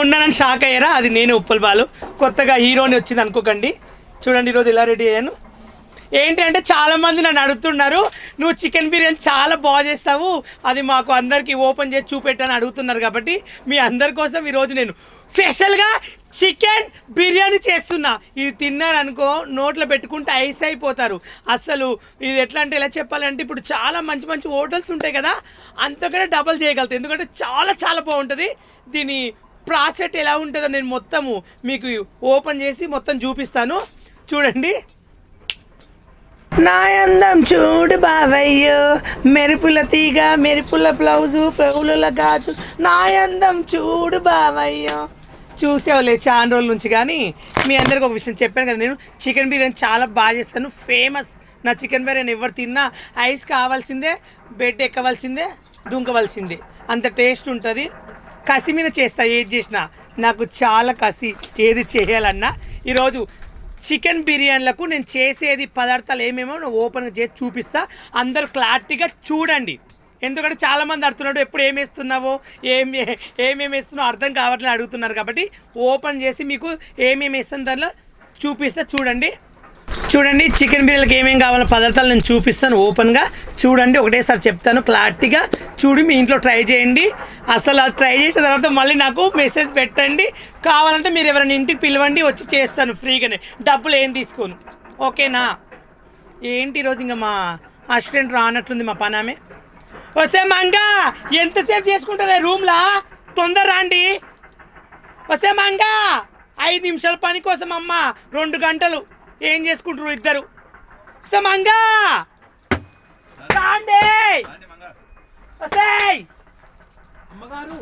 ఉన్నానని షాక్ అయ్యారా అది నేను ఉప్పల్ బాలు కొత్తగా హీరోని వచ్చింది అనుకోకండి చూడండి ఈరోజు ఇలా రెడీ అయ్యాను ఏంటి అంటే చాలా మంది నన్ను అడుగుతున్నారు నువ్వు చికెన్ బిర్యానీ చాలా బాగా చేస్తావు అది మాకు అందరికీ ఓపెన్ చేసి చూపెట్టని అడుగుతున్నారు కాబట్టి మీ అందరి కోసం ఈరోజు నేను స్పెషల్గా చికెన్ బిర్యానీ చేస్తున్నా ఇది తిన్నారనుకో నోట్లో పెట్టుకుంటే ఐస్ అయిపోతారు అసలు ఇది ఎట్లా అంటే ఎలా చెప్పాలంటే ఇప్పుడు చాలా మంచి మంచి హోటల్స్ ఉంటాయి కదా అంతకన్నా డబల్ చేయగలుగుతాయి ఎందుకంటే చాలా చాలా బాగుంటుంది దీని ప్రాసెస్ ఎలా ఉంటుందో నేను మొత్తము మీకు ఓపెన్ చేసి మొత్తం చూపిస్తాను చూడండి నా అందం చూడు బావయ్యో మెరుపుల తీగ మెరుపుల బ్లౌజు పెవుల గాజు నా అందం చూడు బావయ్యో చూసేవాళ్ళే చాలా రోజుల నుంచి కానీ మీ అందరికి ఒక విషయం చెప్పాను కదా నేను చికెన్ బిర్యానీ చాలా బాగా చేస్తాను ఫేమస్ నా చికెన్ బిర్యానీ ఎవరు తిన్నా ఐస్ కావాల్సిందే బెడ్ ఎక్కవలసిందే దుంకవలసిందే అంత టేస్ట్ ఉంటుంది కసి మీద చేస్తా ఏది చేసినా నాకు చాలా కసి ఏది చేయాలన్నా ఈరోజు చికెన్ బిర్యానీలకు నేను చేసేది పదార్థాలు ఏమేమో నేను ఓపెన్గా చేసి చూపిస్తా అందరు క్లారిటీగా చూడండి ఎందుకంటే చాలామంది అడుగుతున్నాడు ఎప్పుడు ఏం వేస్తున్నావో ఏం ఏమేమి వేస్తున్నావో అర్థం కావట్లేదు అడుగుతున్నారు కాబట్టి ఓపెన్ చేసి మీకు ఏమేమి వేస్తాను దానిలో చూపిస్తా చూడండి చూడండి చికెన్ బిర్యానీకి ఏమేమి కావాలో పదార్థాలు నేను చూపిస్తాను ఓపెన్గా చూడండి ఒకటేసారి చెప్తాను క్లారిటీగా చూడి మీ ఇంట్లో ట్రై చేయండి అసలు అది ట్రై చేసిన తర్వాత మళ్ళీ నాకు మెసేజ్ పెట్టండి కావాలంటే మీరు ఎవరైనా ఇంటికి పిలవండి వచ్చి చేస్తాను ఫ్రీగానే డబ్బులు ఏం తీసుకోను ఓకేనా ఏంటి ఈరోజు ఇంకా మా అసిస్టెంట్ రానట్లుంది మా పని ఆమె వస్తే మంగా ఎంతసేపు చేసుకుంటారా రూమ్లా తొందర రాండి వస్తే మంగా ఐదు నిమిషాల పని కోసం అమ్మ రెండు గంటలు ఏం చేసుకుంటారు ఇద్దరు వస్తే మంగా రాండి వస్తాయ్ అమ్మగారు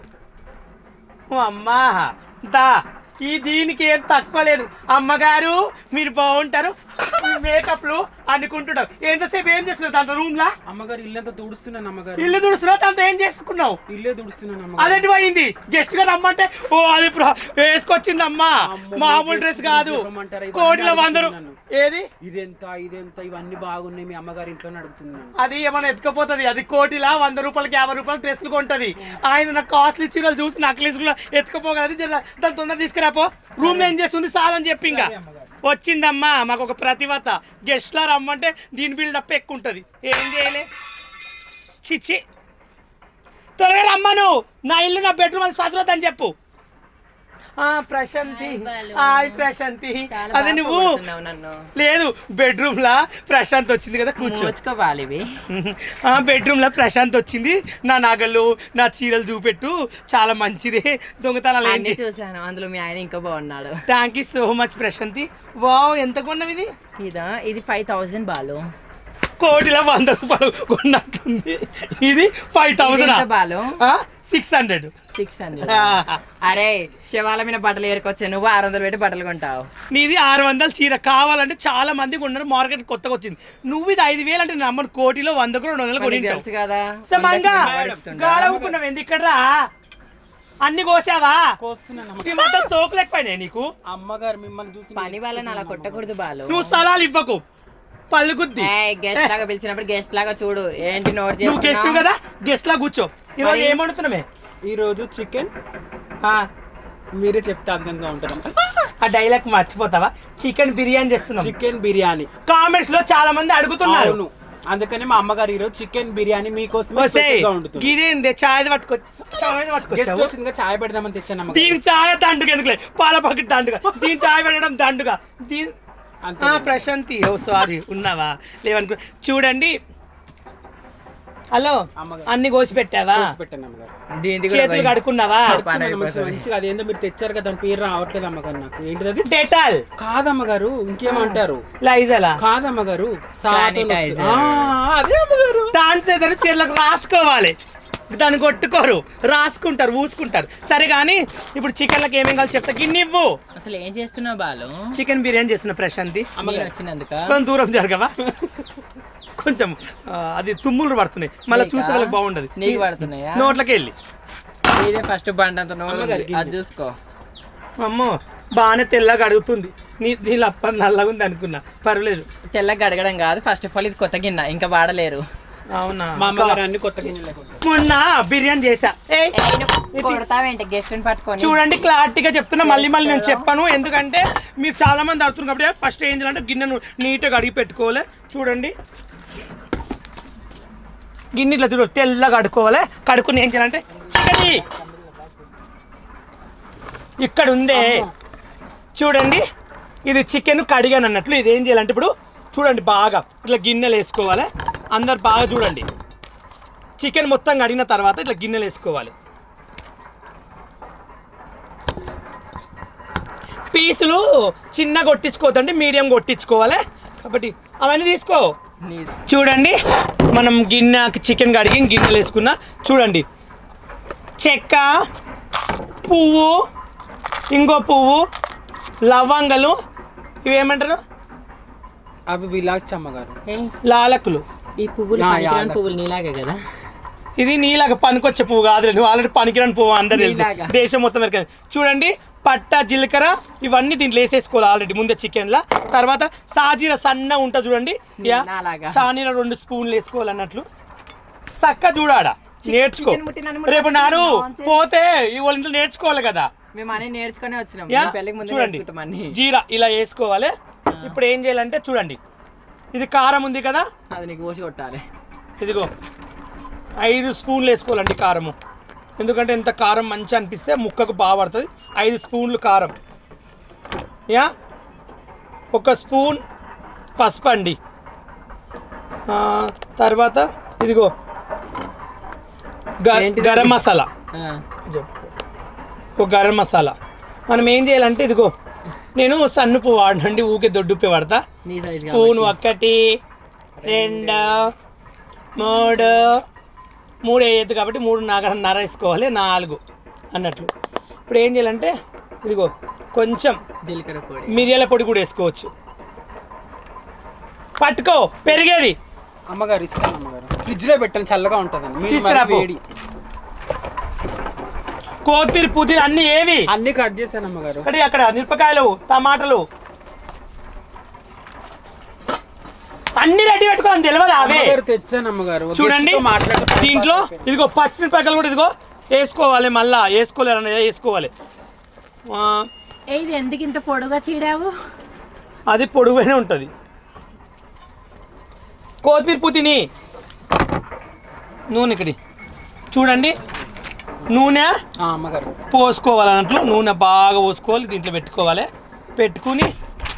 ఓ అమ్మా దా ఈ దీనికి ఏం తక్కువ లేదు అమ్మగారు మీరు బాగుంటారు ఈ మేకప్లు అనుకుంటున్నావు ఎంతసేపు ఏం చేస్తున్నావు దాంట్లో రూమ్ లా అమ్మగారు ఇల్లంతా తుడుస్తున్నాను అమ్మగారు ఇల్లు తుడుస్తున్నావు దాంతో ఏం చేసుకున్నావు ఇల్లే తుడుస్తున్నాను అమ్మగారు అదేంటి పోయింది గెస్ట్ గా రమ్మంటే ఓ అది ప్ర- వేసుకొచ్చింది అమ్మా అమ్మో, మామూలు మీ డ్రెస్ guest కాదు చెప్పమంటారా? ఇవన్నీ కోటిలో వందరు అడుగుతున్నాను. ఏది ఇదెంత ఇదెంత ఇవన్నీ బాగున్నాయి మీ అమ్మగారి ఇంట్లోనే అడుగుతున్నాను అది ఏమైనా ఎత్తుకపోతుంది అది కోటిలా వంద రూపాయలకి యాభై రూపాయలు డ్రెస్సులు కొంటది ఆయన నాకు కాస్ట్లీ చీరలు చూసి నక్లీస్ కూడా ఎత్తుకపోగలది జర దాని తొందర తీసుకురాపో రూమ్ లో ఏం చేస్తుంది చాలని చెప్పి ఇంకా వచ్చిందమ్మా మాకు ఒక ప్రతిభత గెస్ట్లా రమ్మంటే దీని బిల్డప్ ఎక్కువ ఉంటుంది ఏం చేయలే చిచ్చి త్వరగా రమ్మను నా ఇల్లు నా బెడ్రూమ్ అని చదువుతా అని చెప్పు ఆ ప్రశాంతి హాయ్ ప్రశాంతి చాలా అదే బాగా నువ్వు పొగుడుతున్నావు నన్ను లేదు బెడ్రూమ్ లా ప్రశాంత్ వచ్చింది కదా కూర్చో మోచుకోవాలి ఇవి ఆ బెడ్రూమ్ లో ప్రశాంత్ వచ్చింది నా నగలు నా చీరలు చూపెట్టు చాలా మంచిది దొంగతనాలు అన్ని ఏంటి చూసాను అందులో మీ ఆయన ఇంకా బాగున్నాడు thank you so much Prashanti wow ఎంత కొన్నవి ఇది ఇదా ఇది ఫైవ్ థౌసండ్ బాలు కోటిలో వంద రూపాయలు కొన్నట్టుంది ఇది ఫైవ్ ఇది ఎంత thousand Balu six hundred six hundred అరే శివాల మీద బట్టలు ఏరుకొచ్చా నువ్వు ఆరు వందలు పెట్టి బట్టలు కొంటావు నీది ఆరు వందల చీర కావాలంటే చాలా మంది కొన్నారు మార్కెట్ కొత్తగా వచ్చింది నువ్వు ఇది ఐదు వేలు అంటే నమ్మను కోటిలో వందకు రెండు వందలు మనకి కొని తెలుసు కదా సమంగా వాడిస్తుండా? గాడవుకున్నావు ఎందుకు ఇక్కడ రా అన్ని కోసావా కోస్తున్నాను అమ్మ. ఈ మొత్తం సోకులు ఎక్కువైనాయి నీకు అమ్మగారు మిమ్మల్ని చూసి పని వాళ్ళని అలా కొట్టకూడదు బాలు నువ్వు స్థలాలు ఇవ్వకు పళ్ళు గుద్ది గెస్ట్ లాగా పిలిచినప్పుడు గెస్ట్ లాగా చూడు ఏంటి నోట్ నువ్వు గెస్ట్ చేస్తున్నావు? కదా గెస్ట్ లా కూర్చో ఈరోజు మరి? ఏమంటున్నామే ఈ రోజు చికెన్ ఆ, మీరే చెప్తే అందంగా ఉంటుంది ఆ డైలాగ్ మర్చిపోతావా చికెన్ బిర్యానీ చేస్తున్నాం చికెన్ బిర్యానీ కామెంట్స్ లో చాలా మంది అడుగుతున్నారు అవును అందుకని మా అమ్మగారు ఈరోజు చికెన్ బిర్యానీ మీకోసమే వస్తే స్పెషల్ గా ఉంటుంది ఇదేంది చాయ్ పట్టుకొచ్చి చాయ్ గెస్ట్ పట్టుకొచ్చావు వచ్చిందిగా చాయ్ పెడదామని తెచ్చాను అమ్మగారు దీనికి చాలా దండుగా ఎందుకులే పాల పక్కన దండుగా దీని చాయ్ పెట్టడం దండుగా దీని అంతే ఆ, ప్రశాంతి ఓ సారీ ఉన్నావా లేవనుకో చూడండి హలో అమ్మగారు. అన్ని కోసి పెట్టావా కోసి పెట్టాను అమ్మగారు దీనికి కూడా చేతులు పోయి. కడుక్కున్నావా పని కడుక్కున్నాను మంచి- అయిపోతుంది. మంచిగా అదేందో మీరు తెచ్చారు కదా దాని పేరు రావట్లేదు అమ్మగారు నాకు ఏంటిది అది డెటాల్ కాదమ్మగారు ఇంకేమంటారు లైజలా కాదమ్మగారు సాతో Sanitizer. అదే అమ్మగారు డాన్స్ ఏదైనా చీరలకు రాసుకోవాలి దాన్ని కొట్టుకోరు రాసుకుంటారు ఊసుకుంటారు సరే కానీ ఇప్పుడు చికెన్లకు ఏమేం కావాలి చెప్తా గిన్నె ఇవ్వు అసలు ఏం చేస్తున్నావు బాలు చికెన్ బిర్యానీ చేస్తున్న ప్రశాంతి నేను వచ్చినందుక కొంచెం దూరం జరగవా కొంచెం ఆ, అది తుమ్ములు పడుతున్నాయి మళ్ళీ నీకా? చూసే వాళ్ళకి బాగుండదు నీకు పడుతున్నాయా నోట్లకి వెళ్ళి ఇదే ఫస్ట్ బండి అంత నోరు ఉంది. అమ్మగారికి అది చూసుకో అమ్మో బాగానే తెల్లగా అడుగుతుంది నీ నీళ్ళు అప్ప నల్లగా ఉంది అనుకున్నా పర్వాలేదు తెల్లగా అడగడం కాదు ఫస్ట్ ఆఫ్ ఆల్ ఇది కొత్త గిన్నె ఇంకా వాడలేరు అవునా మా అమ్మగారు అన్ని కొత్త గిన్నెలు కొట్టారు. మొన్న బిర్యానీ చేసా ఏయ్, కొడతావేంటి గెస్ట్ పట్టుకొని చూడండి క్లారిటీగా చెప్తున్నా మళ్ళీ మళ్ళీ నేను చెప్పాను ఎందుకంటే మీరు చాలా మంది అడుగుతున్నారు కాబట్టి ఫస్ట్ ఏం చేయాలంటే గిన్నెను నీట్గా కడిగి పెట్టుకోవాలి చూడండి గిన్నె ఇట్లా చూడు తెల్లగా కడుక్కోవాలి కడుక్కుని ఏం చేయాలంటే చికెన్ ఇక్కడ ఉందే చూడండి ఇది చికెన్ కడిగాను అన్నట్లు ఇది ఏం చేయాలంటే ఇప్పుడు చూడండి బాగా ఇట్లా గిన్నెలు వేసుకోవాలి అందరు బాగా చూడండి చికెన్ మొత్తం కడిగిన తర్వాత ఇట్లా గిన్నెలు వేసుకోవాలి పీసులు చిన్న కొట్టించుకోవద్దండి మీడియం కొట్టించుకోవాలి కాబట్టి అవన్నీ తీసుకో చూడండి మనం గిన్నె చికెన్ కడిగి గిన్నెలు వేసుకున్న చూడండి చెక్క పువ్వు ఇంకో పువ్వు లవంగలు ఇవేమంటారు అవి విలాక్స్ అమ్మగారు లాలకులు ఈ పువ్వులు నా పనికిరాని యాద. పువ్వులు నీలాగే కదా ఇది నీలాగా పనికొచ్చే పువ్వు కాదు నువ్వు ఆల్రెడీ పనికిరాని పువ్వు అందరు తెలుసు నీలాగా. దేశం మొత్తం వరకు చూడండి పట్ట జీలకర్ర ఇవన్నీ దీంట్లో వేసేసుకోవాలి ఆల్రెడీ ముందే చికెన్లా తర్వాత సాజీర సన్న ఉంటుంది చూడండి యా నాలాగా. చానీల రెండు స్పూన్లు వేసుకోవాలి అన్నట్లు చక్క చూడాడ నేర్చుకో చికెన్ ముట్టినన్ని ముట్టిన రేపు నాడు nonsense. పోతే ఈ వాళ్ళ ఇంట్లో నేర్చుకోవాలి కదా మేము అన్ని నేర్చుకునే వచ్చినాం యా మేము పెళ్ళికి ముందు చూడండి నేర్చుకుంటాం అన్ని జీరా ఇలా వేసుకోవాలి ఇప్పుడు ఏం చేయాలంటే చూడండి ఇది కారం ఉంది కదా అది నీకు పోసి కొట్టాలి ఇదిగో ఐదు స్పూన్లు వేసుకోవాలండి కారము ఎందుకంటే ఎంత కారం మంచి అనిపిస్తే ముక్కకు బాగా పడుతుంది ఐదు స్పూన్లు కారం యా ఒక స్పూన్ పసుపు అండి ఆ, తర్వాత ఇదిగో గ- ఏంటిది? గరం మసాలా ఆ, చెప్పు. ఒక గరం మసాలా మనం ఏం చేయాలంటే ఇదిగో నేను సన్నుపు వాడనండి ఊకే దొడ్డుప్పి వాడతా నీ సైజ్ స్పూన్ ఒకటి రెండు మూడు మూడు వేయద్దు కాబట్టి మూడు నగ నర వేసుకోవాలి నాలుగు అన్నట్లు ఇప్పుడు ఏం చేయాలంటే ఇదిగో కొంచెం జీలకర్ర పొడి మిరియాల పొడి కూడా వేసుకోవచ్చు పట్టుకో పెరిగేది అమ్మగారు ఇస్తాను అమ్మగారు ఫ్రిడ్జ్ లో పెట్టండి చల్లగా ఉంటుందండి మీరు తీసుకురా మరి పో. వేడి కొత్తిమీర పుదీనా అన్ని ఏవి అన్ని కట్ చేశాను అమ్మగారు ఇక్కడ అక్కడ మిరపకాయలు టమాటాలు అన్ని రెడీ పెట్టుకోని తెలియదు అవే అమ్మగారు తెచ్చాను అమ్మగారు ఒక చూడండి guest తో మాట్లాడుతూ దీంట్లో ఇదిగో పచ్చిమిరపకాయలు కూడా ఇదిగో వేసుకోవాలి మళ్ళా వేసుకోలేరు అన్నది వేసుకోవాలి ఆ, ఇది ఎందుకు ఇంత పొడుగా చీడావు అది పొడుగునే ఉంటుంది కొత్తిమీర పుతిని నూనె ఇక్కడి చూడండి నూనె ఆ, అమ్మగారు పోసుకోవాలి అన్నట్లు నూనె బాగా పోసుకోవాలి దీంట్లో పెట్టుకోవాలి పెట్టుకుని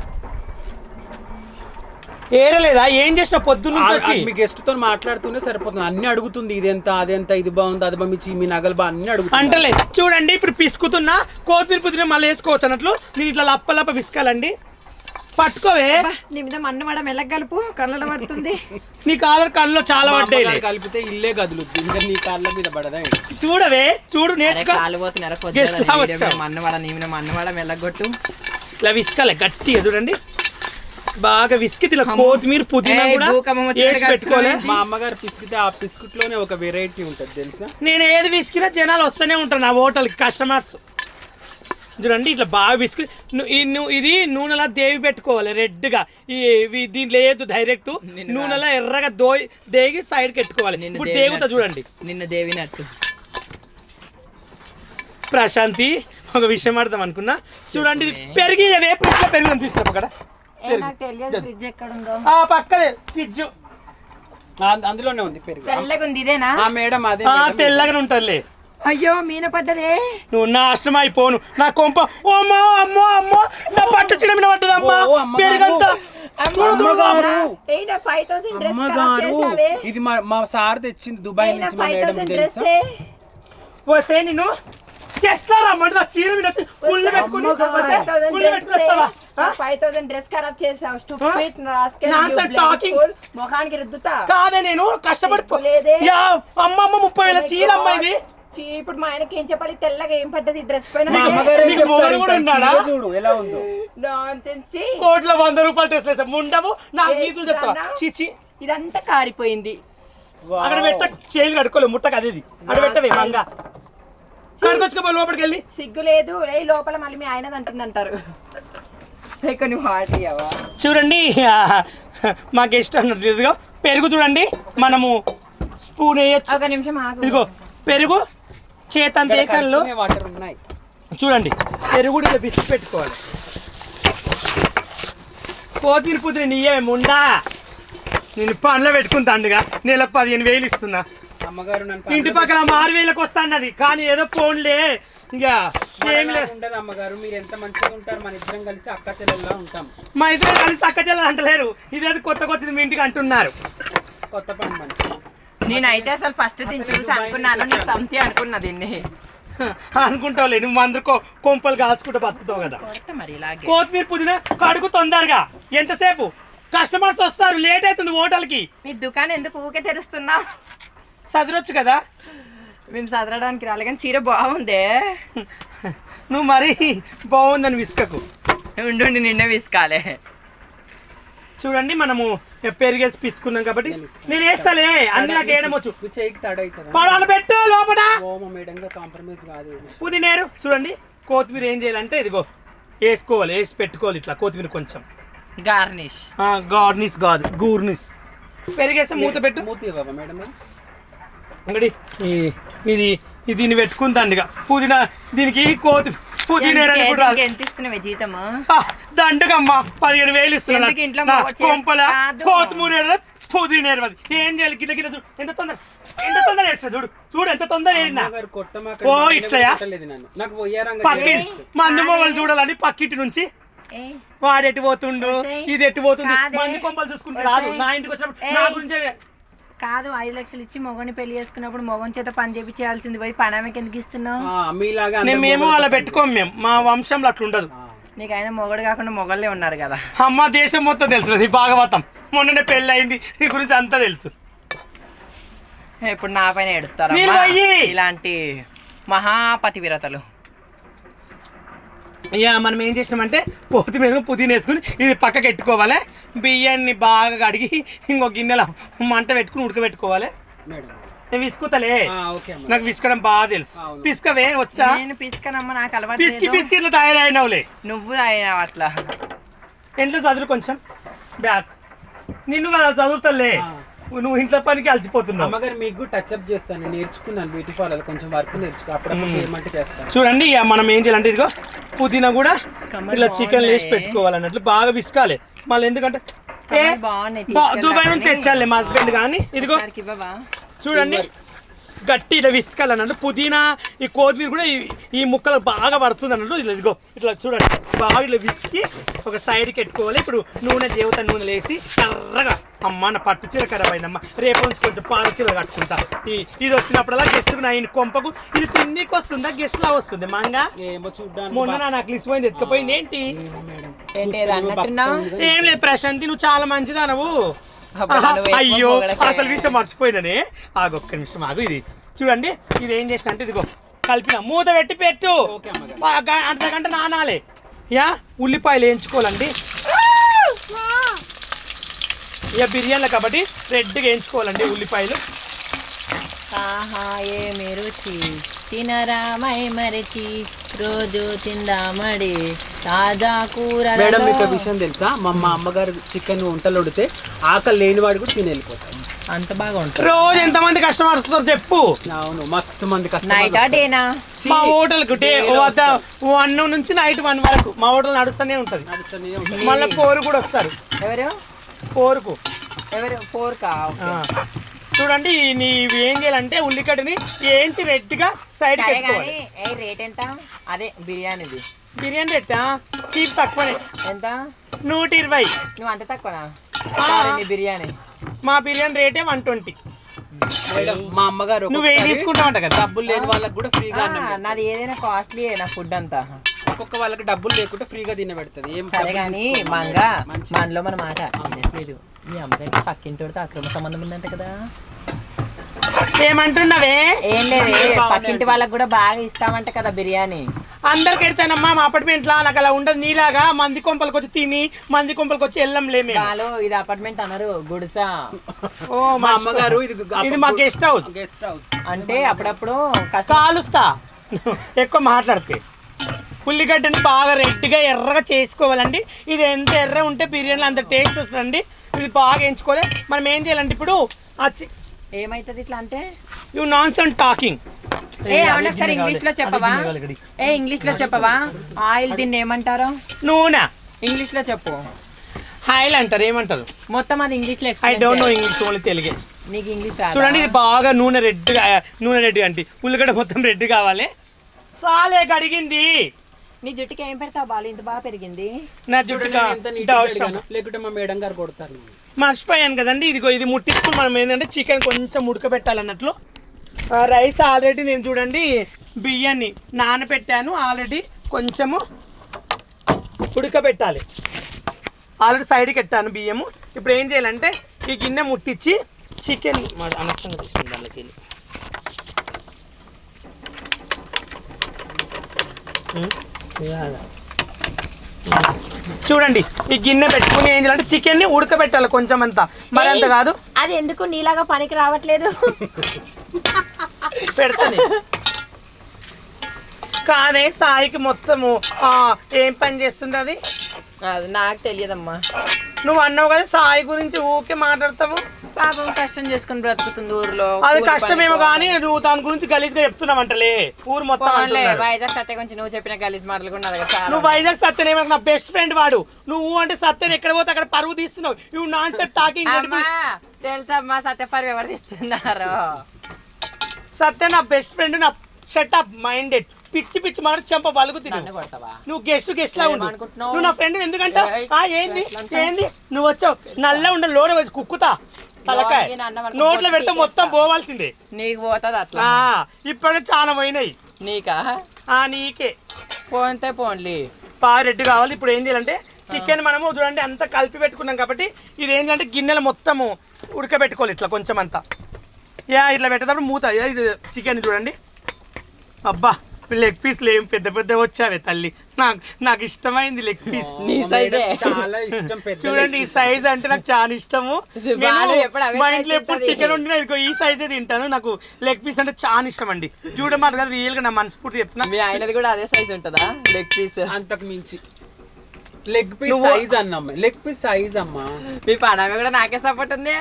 ఏరలేదా ఏం చేసిన పొద్దున్న ఆ- వచ్చి ఆ మీ గెస్ట్ తో మాట్లాడుతూనే సరిపోతుంది అన్ని అడుగుతుంది ఇదెంత అదెంత ఇది బాగుంది అది బాగుంది మీ చీ- మీ నగలు బా అన్ని అడుగుతుంది అంటలే చూడండి ఇప్పుడు పిసుకుతున్నా కొత్తిమీర పుదీనా మళ్ళీ వేసుకోవచ్చు అన్నట్లు నేను ఇట్లా లప్ప లప్ప పిసుకాలండి పట్టుకోవే నీ మీద మన్ను వడ మెల్లగలుపు కళ్ళలో పడుతుంది నీ కాలర్ కళ్ళు చాలా మా పడ్డాయి అమ్మగారు కలిపితే ఇల్లే కదులుద్ది ఇంకా నీ కాళ్ళ మీద పడదా చూడవే చూడు అరే నేర్చుకో కాలు పోతున్నారా Guest లా వచ్చావు. మన్నవాడ నీ మీద మన్నవాడ మెల్లగొట్టు ఇలా విసుకాలి గట్టిగా చూడండి బాగా విసికి ఇలా కొత్తిమీర పుదీనా ఏయ్, కూడా భూకంపం వచ్చినట్టు వేసి పెట్టుకోలే కడుతున్నావు మా అమ్మగారు పిసికితే ఆ పిస్కుట్ లోనే ఒక వెరైటీ ఉంటుంది తెలుసా నేను ఏది విసికినా జనాలు వస్తూనే ఉంటారు నా హోటల్కి కస్టమర్స్ చూడండి ఇట్లా బాగా విసికి ను- ఈ ను- ఇది నూనెలా దేవి పెట్టుకోవాలి రెడ్గా ఈ ఇవి దీంట్లో లేదు డైరెక్ట్ నిన్ను నూనెలా ఎర్రగా దో దేగి సైడ్కి పెట్టుకోవాలి నిన్ను ఇప్పుడు దేవినట్టు. దేగుతా చూడండి నిన్ను దేవినట్టు ప్రశాంతి ఒక విషయం ఆడదాం అనుకున్నా చూడండి ఇది పెరిగి వేపు పెరిగి తీసుకురా అక్కడ ఏ నాకు తెలియదు ఫ్రిడ్జ్ ఎక్కడ ఉందో ఆ పక్కదే ఫ్రిడ్జ్ ఆ, అందులోనే ఉంది పెరుగు తెల్లగా ఉంది ఇదేనా ఆ మేడం అదే ఆ మేడం. తెల్లగానే ఉంటుందిలే అయ్యో మీన పడ్డదే నువ్వు నాశనం అయిపోను నా కొంప ఓ అమ్మో అమ్మో అమ్మో నా పట్టు చిన్న మీద పడ్డదమ్మా ఓ, అమ్మగారు. పెరుగంతా అమ్మగారు అయినా ఫైవ్ థౌసండ్ డ్రెస్ ఖరాబ్ అమ్మగారు చేసావే ఇది మా మా సార్ తెచ్చింది దుబాయ్ అయినా నుంచి మా ఫైవ్ మేడం థౌసండ్ తెలుసా డ్రెస్ వస్తే నేను చేస్తారా అమ్మ నా చీర మీద వచ్చి కుళ్ళు పెట్టుకుని వస్తే కుళ్ళు పెట్టుకుని వస్తావా? ఆ? ఫైవ్ థౌసండ్ డ్రెస్ ఖరాబ్ చేసావు స్టూపిడ్ Nonsense talking. ముఖానికి రుద్దుతా కాదే నేను కష్టపడి పో- లేదే. యా అమ్మమ్మ ముప్పై వేల చీర అమ్మ ఇది చీ, ఇప్పుడు మా ఆయనకి ఏం చెప్పాలి తెల్లగా ఏం పడ్డది డ్రెస్ పైన మా అమ్మగారు ఏం నీకు చెప్తారు మొగుడు కూడా ఇంకా? ఉన్నాడా? చీర చూడు ఎలా ఉందో నాన్సెన్స్ కోట్ల వంద రూపాయలు డ్రెస్ వేసా ముండవు నాకు నీతులు చెప్తావా ఏంటన్నా? చిచి ఇదంతా కారిపోయింది అక్కడ పెట్ట చేలు కడుకోలేదు ముట్టకు అది ఇది అక్కడ పెట్టవే మంగ కడుకొచ్చుకోపో లోపలికి వెళ్ళి సిగ్గు లేదు ఏ లోపల మళ్ళీ మీ ఆయనది అంటుందంటారు ఏ కొన్ని మాట ఇవ్వవా? చూడండి ఆ, మా గెస్ట్ అన్నది ఇదిగో పెరుగు చూడండి మనము స్పూన్ వేయచ్చు ఒక నిమిషం ఆగు ఇదిగో పెరుగు చేతంత వేసాను వాటర్ ఉన్నాయి చూడండి పెరుగు కూడా ఇలా బిస్కి పెట్టుకోవాలి పోతీని పుదిరి నీయే ముండా నేను పనిలో పెట్టుకుంటాండుగా నెలకు పదిహేను వేలు ఇస్తున్నా అమ్మగారు నన్ను ఇంటి పక్కన ఆరు వేలకు వస్తాన్నది కానీ ఏదో ఫోన్లే ఇక ఏం మనలా లేదు ఉండదు అమ్మగారు మీరు ఎంత మంచిగా ఉంటారు మన ఇద్దరం కలిసి అక్క చెల్లెల్లా ఉంటాం మా ఇద్దరు కలిసి తక్క చెల్లెలు అంటలేరు ఇదేదో కొత్త కొత్తది మీ ఇంటికి అంటున్నారు కొత్త పని మంచి నేనైతే అసలు ఫస్ట్ దీన్ని చూసి అనుకున్నాను నీ సంతి అనుకున్నా దీన్ని అనుకుంటావులే నువ్వు మందరు కొ- కొంపలు కాసుకుంటూ బతుకుతావు కదా కొడతా మరి ఇలాగే కొత్తిమీర పుదీనా కడుగు తొందరగా ఎంతసేపు కస్టమర్స్ వస్తారు లేట్ అవుతుంది హోటల్కి నీ దుకాణం ఎందుకు ఊకే తెరుస్తున్నావు చదరొచ్చు కదా మేము చదవడానికి రాలే కానీ చీర బాగుందే నువ్వు మరి బాగుందని విసుకకు ఉండు ఉండు, నిన్నే విసుకాలే చూడండి మనము పెరిగేసి పిసుకున్నాం కాబట్టి నేను వేస్తాలే అన్ని నాకు వేయడమొచ్చు నువ్వు చేయికి తడవుతుందా పడాలు పెట్టు లోపల ఓమ మేడంగా కాంప్రమైజ్ కాదు పుదీనేరు చూడండి కొత్తిమీర ఏం చేయాలంటే ఇదిగో వేసుకోవాలి వేసి పెట్టుకోవాలి ఇట్లా కొత్తిమీర కొంచెం గార్నిష్ గార్నిస్ కాదు గూర్నిస్ పెరిగేస్తే మూత పెట్టు మూతి ఇవ్వవా మేడం మరి? అంగడి ఈ- ఇది ఇది దీన్ని పెట్టుకుంటాను ఇక పుదీనా దీనికి కోతి పుదీనేరు అని కూడా రాదు. ఎంత ఇస్తున్నావే జీతము ఆ, దండగమ్మా పదిహేను వేలు ఇస్తున్నా ఎందుకు ఇంట్లో నా మొగ చే- కొంపల కాదు. కోతిమూర పుదీనేరు అది ఏం చేయాలి గిట్ల గిట్ల చూడు ఎంత తొందర ఎంత తొందర వేస్తా చూడు చూడు ఎంత తొందర ఏడినా అమ్మగారు కొట్టమాక ఓ, నేను ఇట్లయా? కొట్టలేదు నన్ను నాకు పోయారంగా పక్కి మందు మొగలు చూడాలని పక్కింటి నుంచి ఏ వాడు ఎటు పోతుండు ఒసేయ్, ఇది ఎటు పోతుంది కాదే. మంది కొంపలు చూసుకుంటే రాదు ఒసేయ్. నా ఇంటికి వచ్చినప్పుడు ఏయ్. నా గురించే కాదు ఐదు లక్షలు ఇచ్చి మొగని పెళ్లి చేసుకున్నప్పుడు మొగన్ చేత పని చేపించాల్సింది పోయి పని ఆమెకి ఎందుకు ఇస్తున్నావు మీలాగా నేను అందరు మేము మొగలు అలా పెట్టుకోం మేము మా వంశంలో అట్లా ఉండదు ఆ, నీకు అయినా మొగడు కాకుండా మొగళ్ళే ఉన్నారు కదా అమ్మ దేశం మొత్తం తెలుసు నీ భాగవతం మొన్ననే పెళ్ళి అయింది నీ గురించి అంతా తెలుసు ఇప్పుడు నా పైన ఏడుస్తారు నీళ్ళు పోయి. ఇలాంటి మహాపతి విరతలు ఇక మనం ఏం చేసినామంటే కొత్తిమీర పుదీనా వేసుకుని ఇది పక్కకి పెట్టుకోవాలి బియ్యాన్ని బాగా కడిగి ఇంకో గిన్నెలో మంట పెట్టుకుని ఉడకబెట్టుకోవాలి మేడం నేను విసుకుతలే ఆ, ఓకే అమ్మ నాకు విసుకడం బాగా తెలుసు అవును. పిసుకవే వచ్చా నేను పిసుకనమ్మ నాకు అలవాటు పిసికి లేదు. పిసికి ఇట్లా తయారైనవులే నువ్వు అయినావు అట్లా ఇంట్లో చదువు కొంచెం బ్యాక్ నిన్ను కదా చదువుతలే ఆ. నువ్వు ఇంట్లో పనికి అలసిపోతున్నావు అమ్మగారు మీకు టచ్ అప్ చేస్తాను నేర్చుకున్నాను బ్యూటీ పార్లర్ కొంచెం వర్క్ నేర్చుకో అప్పుడప్పుడు చేయమంటే చేస్తాను చూడండి ఇక మనం ఏం చేయాలంటే ఇదిగో పుదీనా కూడా కమ్మలు ఇట్లా చికెన్ వేసి బాగున్నాయి. పెట్టుకోవాలన్నట్లు బాగా విసుకాలి మళ్ళీ ఎందుకంటే ఏ, కమ్మలు బాగున్నాయి, బా- తీసుకెళ్ళాలి దుబాయ్ నుంచి కానీ. తెచ్చాలి మా హస్బెండ్ కానీ ఇదిగో ఒకసారికి ఇవ్వవా చూడండి గట్టి ఇట్లా విసుకాలి అన్నట్టు పుదీనా ఈ కొత్తిమీర కూడా ఈ- ఈ ముక్కలు బాగా పడుతుంది అన్నట్టు ఇట్లా ఇదిగో ఇట్లా చూడండి బాగా ఇట్లా విసికి ఒక సైడ్కి పెట్టుకోవాలి ఇప్పుడు నూనె దేవత నూనె వేసి ఎర్రగా అమ్మ నా పట్టు చీర ఖరాబ్ అయిందమ్మ రేపు నుంచి కొంచెం పాలు చీర కట్టుకుంటా ఈ ఇది వచ్చినప్పుడల్లా గెస్ట్కు నా ఇంటి కొంపకు ఇది తిన్నీకి వస్తుందా గెస్ట్ లా వస్తుంది మంగా ఏమో చూడ్డానికి మొన్న నా నాకు లిసిపోయింది ఎత్తుకపోయింది ఏంటి మేడం ఏంటి ఏదో అన్నట్టున్నావు ఏం లేదు ప్రశాంతి నువ్వు చాలా మంచిదా నువ్వు అబ్బా, ఆహా, నువ్వు ఎక్కువ అయ్యో పొగడకే. అసలు విషయం మర్చిపోయిననే ఆగు ఒక్క నిమిషం ఆగు ఇది చూడండి ఇది ఏం చేసిన అంటే ఇదిగో కలిపిన మూత పెట్టి పెట్టు ఓకే అమ్మగారు. ఆ గ- అర్ధ గంట నానాలి యా ఉల్లిపాయలు వేయించుకోవాలండి ఇక బిర్యానీలో కాబట్టి రెడ్గా వేయించుకోవాలండి ఉల్లిపాయలు ఆహా ఏమి రుచి తినరామై మరిచి రోజు తిందామడి తాజా కూర మేడం మీకు ఒక విషయం తెలుసా మా అమ్మ అమ్మగారు చికెన్ వంటలు వండితే ఆకలి లేని వాడు కూడా తిని వెళ్ళిపోతాడు అంత బాగా ఉంటుంది రోజు ఎంతమంది కస్టమర్స్ వస్తారు చెప్పు అవును మస్తు మంది నైటా డేనా ఛీ, మా హోటల్కు డే డేలో వన్ నుంచి నైట్ వన్ వరకు మా హోటల్ నడుస్తూనే ఉంటుంది నడుస్తూనే ఉంటుంది. మళ్ళీ పోరు కూడా వస్తారు ఎవరు పోరుకు ఎవరు ఫోర్ కా ఆ. చూడండి నీవు ఏం చేయాలంటే ఉల్లిగడ్డని ఏంచి రెడ్గా సైడ్ సరే పెట్టుకోవాలి కానీ ఏ రేట్ ఎంత అదే బిర్యానీది బిర్యానీ రేటా చీప్ తక్కువనే ఎంత నూట ఇరవై నువ్వు అంత తక్కువనా సరే, నీ బిర్యానీ మా బిర్యానీ రేటే వన్ ట్వంటీ మేడం మా అమ్మగారు నువ్వు ఏం ఒక్కొక్కసారి తీసుకుంటావంట కదా డబ్బులు లేని వాళ్ళకి కూడా ఫ్రీగా అన్నం ఆ, నాది ఏదైనా కాస్ట్లీ నా ఫుడ్ అంతా పెడతది. ఒక్కొక్క వాళ్ళకి డబ్బులు లేకుండా ఫ్రీగా తినబెడుతుంది ఏం సరే డబ్బులు కానీ తీసుకోదు. మంగా మంచి మనలో మన మాట లేదు మీ అమ్మగారికి పక్కింటితో అక్రమ సంబంధం ఉందంట కదా ఏమంటున్నావే ఏం లేదు బాగుంది పక్కింటి వాళ్ళకి కూడా బాగా ఇస్తామంట కదా బిర్యానీ అందరికి ఎడతానమ్మా మా అపార్ట్మెంట్ లా నాకు అలా ఉండదు నీలాగా మంది కొంపలకు వచ్చి తిని మంది కొంపలకు వచ్చి వెళ్ళం లేమే వాళ్ళు ఇది అపార్ట్మెంట్ అనరు గుడిసా ఓ మా మా అమ్మగారు ఇది ఇది మా గెస్ట్ హౌస్ గెస్ట్ హౌస్ అంటే అప్పుడప్పుడు కష్టం కాలుస్తా ఎక్కువ మాట్లాడితే ఉల్లిగడ్డని బాగా రెడ్గా ఎర్రగా చేసుకోవాలండి ఇది ఎంత ఎర్ర ఉంటే బిర్యానీలో అంత టేస్ట్ వస్తుందండి ఇది బాగా ఎంచుకోవాలి మనం ఏం చేయాలంటే ఇప్పుడు ఆ చి- ఏమైతుంది ఇట్లా అంటే యు నాన్ సన్ టాకింగ్ ఏ అవును ఒకసారి ఇంగ్లీష్ లో చెప్పవా ఏ ఇంగ్లీష్ లో చెప్పవా ఆయిల్ దీన్ని ఏమంటారు నూనె ఇంగ్లీష్ లో చెప్పు హాయిల్ అంటారు ఏమంటారు మొత్తం అది ఇంగ్లీష్ లో ఐ explain డోంట్ నో చేయి. ఇంగ్లీష్ ఓన్లీ తెలుగే నీకు ఇంగ్లీష్ రాదా? చూడండి ఇది బాగా నూనె రెడ్గా నూనె రెడ్ అంటే ఉల్లిగడ్డ మొత్తం రెడ్ కావాలి సాలే కడిగింది నీ జుట్టుకి ఏం పెడతావు బాలు ఇంత బాగా పెరిగింది నా చూడండి జుట్టుగా నేను ఎంత నీట్గా అడిగాను. లేకుంటే మా మేడం గారు కొడతారు నన్ను. మర్చిపోయాను కదండి ఇదిగో ఇది ముట్టించుకుని మనం ఏంటంటే చికెన్ కొంచెం ఉడకబెట్టాలన్నట్లు ఆ రైస్ ఆల్రెడీ నేను చూడండి బియ్యాన్ని నానబెట్టాను ఆల్రెడీ కొంచెము ఉడకబెట్టాలి ఆల్రెడీ సైడ్కి పెట్టాను బియ్యము ఇప్పుడు ఏం చేయాలంటే ఈ గిన్నె ముట్టించి చికెన్ అనవసరంగా తీసుకుంది దానికి వెళ్ళి ఉం? ఇలాగా. చూడండి ఈ గిన్నె పెట్టుకుని ఏం చేయాలంటే చికెన్ ని ఉడకబెట్టాలి కొంచెం అంతా మరి అంత కాదు అది ఎందుకు నీలాగా పనికి రావట్లేదు పెడతాను కాదే సాయికి మొత్తము ఆ, ఏం పని చేస్తుంది అది అది నాకు తెలియదమ్మా నువ్వు అన్నావు కదా సాయి గురించి ఊకే మాట్లాడతావు పాపం కష్టం చేసుకుని బ్రతుకుతుంది ఊర్లో అది కూలి కష్టమేమో పనికి కానీ నువ్వు దాని గురించి గలీజ్గా చెప్తున్నావంటలే ఊరు మొత్తం పోన్లే, అంటున్నారు. వైజాగ్ సత్య గురించి నువ్వు చెప్పిన గలీజ్ మాటలు కూడా నా దగ్గర చాలా నువ్వు వైజాగ్ సత్యనేమో నా బెస్ట్ ఫ్రెండ్ వాడు నువ్వు అంటే సత్యని ఎక్కడ పోతే అక్కడ పరువు తీస్తున్నావు యూ నాన్ సెట్ టాకింగ్ అమ్మా తెలుసమ్మా సత్యపరి ఎవరు తీస్తున్నారు సత్య నా బెస్ట్ ఫ్రెండ్ నా షటప్ మైండెడ్ పిచ్చి పిచ్చి మాట చెంప వలుగు నన్ను తిను కొడతావా నువ్వు గెస్ట్ గెస్ట్ లా ఉండు ఏమనుకుంటున్నావు? నువ్వు నా ఫ్రెండ్ ఎందుకంటే ఏయ్, ఆ ఏంది ఎట్లా అంటావు? ఏంది నువ్వు వచ్చావు నల్ల ఉండ లోన వచ్చి కుక్కుతా తలకాయ లోనికి నన్ను వరకు నోట్లో పెడితే కొట్టి మొత్తం తీసేస్తా. పోవాల్సిందే నీకు పోతుంది అట్లా ఆ ఇప్పటికే చాలా పోయినాయి నీకా ఆ నీకే పోతే పోన్లీ బాగా రెడ్ కావాలి ఇప్పుడు ఏం చేయాలంటే చికెన్ మనము చూడండి అంతా కలిపి పెట్టుకున్నాం కాబట్టి ఇది ఏం చేయాలంటే గిన్నెలు మొత్తము ఉడకబెట్టుకోవాలి ఇట్లా కొంచెం అంతా యా ఇట్లా పెట్టేటప్పుడు మూత యా, ఇది చికెన్ చూడండి అబ్బా లెగ్ పీస్లు ఏం పెద్ద పెద్ద వచ్చావే తల్లి నాకు నాకు ఇష్టమైంది లెగ్ పీస్ నీ మా సైజే. మేడం చాలా ఇష్టం పెద్ద చూడండి ఈ సైజ్ అంటే నాకు చాలా ఇష్టము ఇది బాలు నేను ఎప్పుడు అవే మా size ఇంట్లో ఎప్పుడు తింటది. చికెన్ వండినా ఇదిగో ఈ సైజే తింటాను నాకు లెగ్ పీస్ అంటే చాలా ఇష్టం అండి చూడమాట కదా రియల్ గా నా మనస్ఫూర్తి చెప్తున్నా మీ ఆయనది కూడా అదే సైజ్ ఉంటుందా లెగ్ పీస్ అంతకు మించి లెగ్ పీస్ నువ్వు- సైజ్ అన్నమ్మ లెగ్ పీస్ సైజ్ అమ్మా మీ పనామే కూడా నాకే సపోర్ట్ ఉంది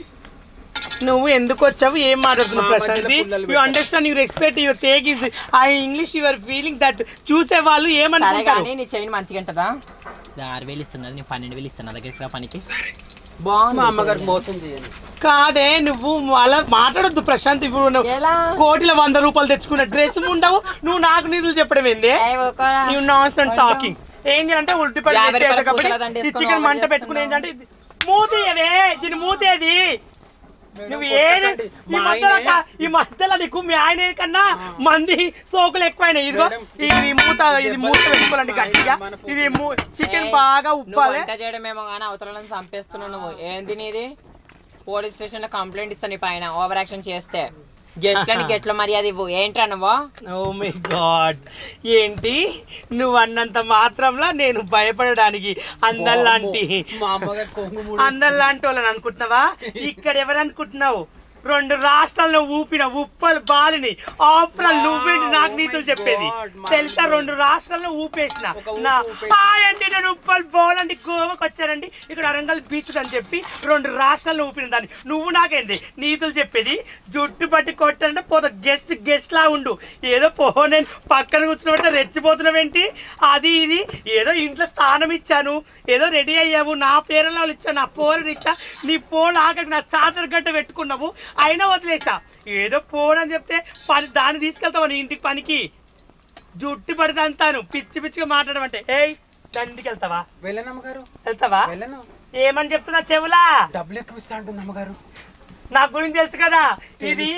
నువ్వు ఎందుకు వచ్చావు ఏం మాట్లాడుతున్నావు మా మధ్యలో ప్రశాంతి పుల్లలు you understand your expect your take is I English your feeling that చూసే వాళ్ళు సరే ఏమనుకుంటారు కానీ నీ చెవిని మంచిగా ఉంటుందా ఆరు వేలు ఇస్తున్నది నేను పన్నెండు వేలు ఇస్తున్నా దగ్గరికి రా పనికి మా బాగుంది అమ్మగారికి మోసం చేయండి కాదే నువ్వు అలా మాట్లాడొద్దు ప్రశాంత్ ఇప్పుడు నువ్వు ఎలా కోటిలో వంద రూపాయలు తెచ్చుకున్న డ్రెస్ ఉండవు నువ్వు నాకు నిధులు చెప్పడం ఏంది ఏ ఊరుకోరా. యూ నాన్స్ అండ్ టాకింగ్ ఏం చేయాలంటే ఉల్టిపడి యాభై పెట్టేది రూపాయల కాబట్టి కూసల దండ ఈ వేసుకొని చికెన్ ఓవర్ మంట పెట్టుకుని ఏంటంటే ఇది మూతేయవే దీని మూతేది నువ్వు ఏది కొట్టకండి. ఈ మా మధ్యలో ఆయనే- కా- ఈ మధ్యలో నీకు మీ ఆయన కన్నా మంది సోకులు ఎక్కువైనాయి ఇదిగో మేడం, ఇది మూత ఇది మూత పెట్టుకోవాలండి మా ఆయన గట్టిగా మన పూర్తి ఇది చికెన్ ఏయ్, బాగా నువ్వు ఉప్పాలి వంట చేయడమేమో కానీ అవతలను చంపేస్తున్నావు నువ్వు ఏంది నీది పోలీస్ స్టేషన్ లో కంప్లైంట్ ఇస్తాను నీ పైన ఓవర్ యాక్షన్ చేస్తే గెస్ట్లని గెస్ట్ల మర్యాద ఇవ్వు ఏంట్రా నువ్వు ఓ మై గాడ్ ఏంటి నువ్వు అన్నంత మాత్రంలో నేను భయపడడానికి అందల్లాంటి మా అమ్మగారు కొంగు మూడు అందల్లాంటి వాళ్ళని అనుకుంటున్నావా ఇక్కడ ఎవరు అనుకుంటున్నావు రెండు రాష్ట్రాల్లో ఊపిన ఉప్పలు బాలిని ఆఫ్రల్ నువ్వేంటి నాకు నీతులు చెప్పేది God, my తెలుసా రెండు రాష్ట్రాల్లో ఊపేసిన ఒక ఊపు నా ఊపేసి. హాయ్ అండి నేను ఉప్పల్ బోలండి గోవాకి వచ్చానండి ఇక్కడ వరంగల్ బీచ్ అని చెప్పి రెండు రాష్ట్రాల్లో ఊపిన దాన్ని నువ్వు నాకేంటి నీతులు చెప్పేది జుట్టు పట్టి కొట్టాలంటే పోత గెస్ట్ గెస్ట్ లా ఉండు ఏదో పో నేను పక్కన కూర్చున్నట్టు రెచ్చిపోతున్నావేంటి అది ఇది ఏదో ఇంట్లో స్థానం ఇచ్చాను ఏదో రెడీ అయ్యావు నా పేరులో ఇచ్చాను నా పోరు ఇచ్చా నీ ఫోన్ ఆఖరికి నా చార్జర్ గట్ట పెట్టుకున్నావు అయినా వదిలేసా ఏదో ఫోన్ అని చెప్తే పని దాన్ని తీసుకెళ్తావు నీ ఇంటికి పనికి జుట్టు పడితే అంతాను పిచ్చి పిచ్చిగా మాట్లాడడం అంటే ఏయ్ దండికి వెళ్తావా వెళ్ళను అమ్మగారు వెళ్తావా వెళ్ళను ఏమని చెప్తున్నా చెవులా డబ్బులు ఎక్కువ ఇస్తా అంటుంది అమ్మగారు నా గురించి తెలుసు కదా ఇది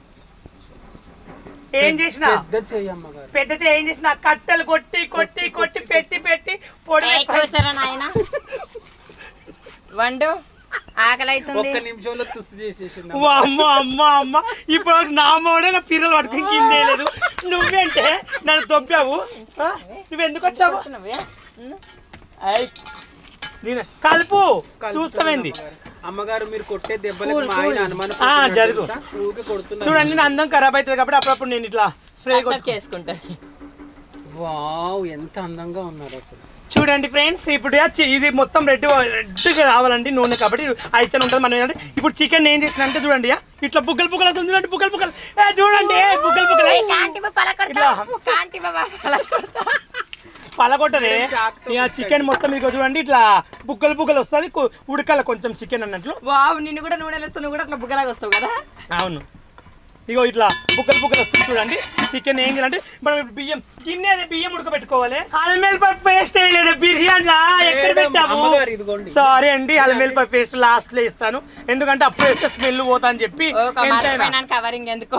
ఏం చేసిన పెద్ద చెయ్యి అమ్మగారు పెద్ద చేయి ఏం చేసిన కట్టెలు కొట్టి కొట్టి కొట్టి పెట్టి పెట్టి పొడి ఏ, కూర్చోరా నాయన వండు ఆకలి అవుతుంది ఒక్క నిమిషంలో తుస్సు చేసేసింది ఓ అమ్మ అమ్మ అమ్మ ఇప్పుడు నా మోడే నా పిల్లలు పట్టుకుని కిందే లేదు నువ్వేంటే నన్ను దొబ్బావు ఆ? నువ్వు ఎందుకు వచ్చావు నువ్వే? ఐ, నేను- కలుపు కలుపుతాను చూస్తామేంది అమ్మగారు. అమ్మగారు మీరు కొట్టే దెబ్బలకు కూల్, మా ఆయన కూల్. అనుమానం ఆ, పడుతున్నాడు జరుగు. తెలుసా? ఊరికే కొడుతున్నాడు చూడండి నా అందం ఖరాబ్ అవుతుంది కాబట్టి అప్పుడప్పుడు నేను ఇట్లా స్ప్రే Accept చేసుకుంటా వావ్ ఎంత అందంగా ఉన్నారు అసలు చూడండి ఫ్రెండ్స్ ఇప్పుడు యా చి- ఇది మొత్తం రెడ్ రెడ్గా కావాలండి నూనె కాబట్టి అయితే ఉంటుంది మనం ఏంటంటే ఇప్పుడు చికెన్ ఏం చేసిన అంటే చూడండి యా ఇట్లా బుగ్గలు బుగ్గలు వస్తుంది చూడండి బుగ్గలు బుగ్గలు ఏ చూడండి ఏ బుగ్గలు బుగ్గలు ఏ, కాంటి బాబా పలకొడతా. ఇలా. కాంటి బాబా పలకొడతా. పలగొట్టదే షాక్తో ఇక చికెన్ మొత్తం మీకు చూడండి ఇట్లా బుగ్గలు బుగ్గలు వస్తుంది కు- ఉడకాల కొంచెం చికెన్ అన్నట్లు వావ్ నిన్ను కూడా నూనె వేస్తే నువ్వు కూడా అట్లా బుగ్గలాగా వస్తావు కదా అవును ఇగో ఇట్లా బుక్కలు బుక్కలు వస్తుంది చూడండి చికెన్ ఏం చేయాలంటే మనం ఇప్పుడు బియ్యం గిన్నె అదే బియ్యం ఉడకబెట్టుకోవాలి అల్మెల్పాయ పేస్ట్ వేయలేదు బిర్యానీ ఎక్కడ మేడం, పెట్టాము అమ్మగారు ఇదిగోండి. సారీ అండి అల్మెల్పాయ పేస్ట్ లాస్ట్ లో ఇస్తాను ఎందుకంటే అప్పుడు వేస్తే స్మెల్ పోతా అని చెప్పి ఒక ఎంతైనా. మర్చిపోయినాను కవరింగ్ ఎందుకో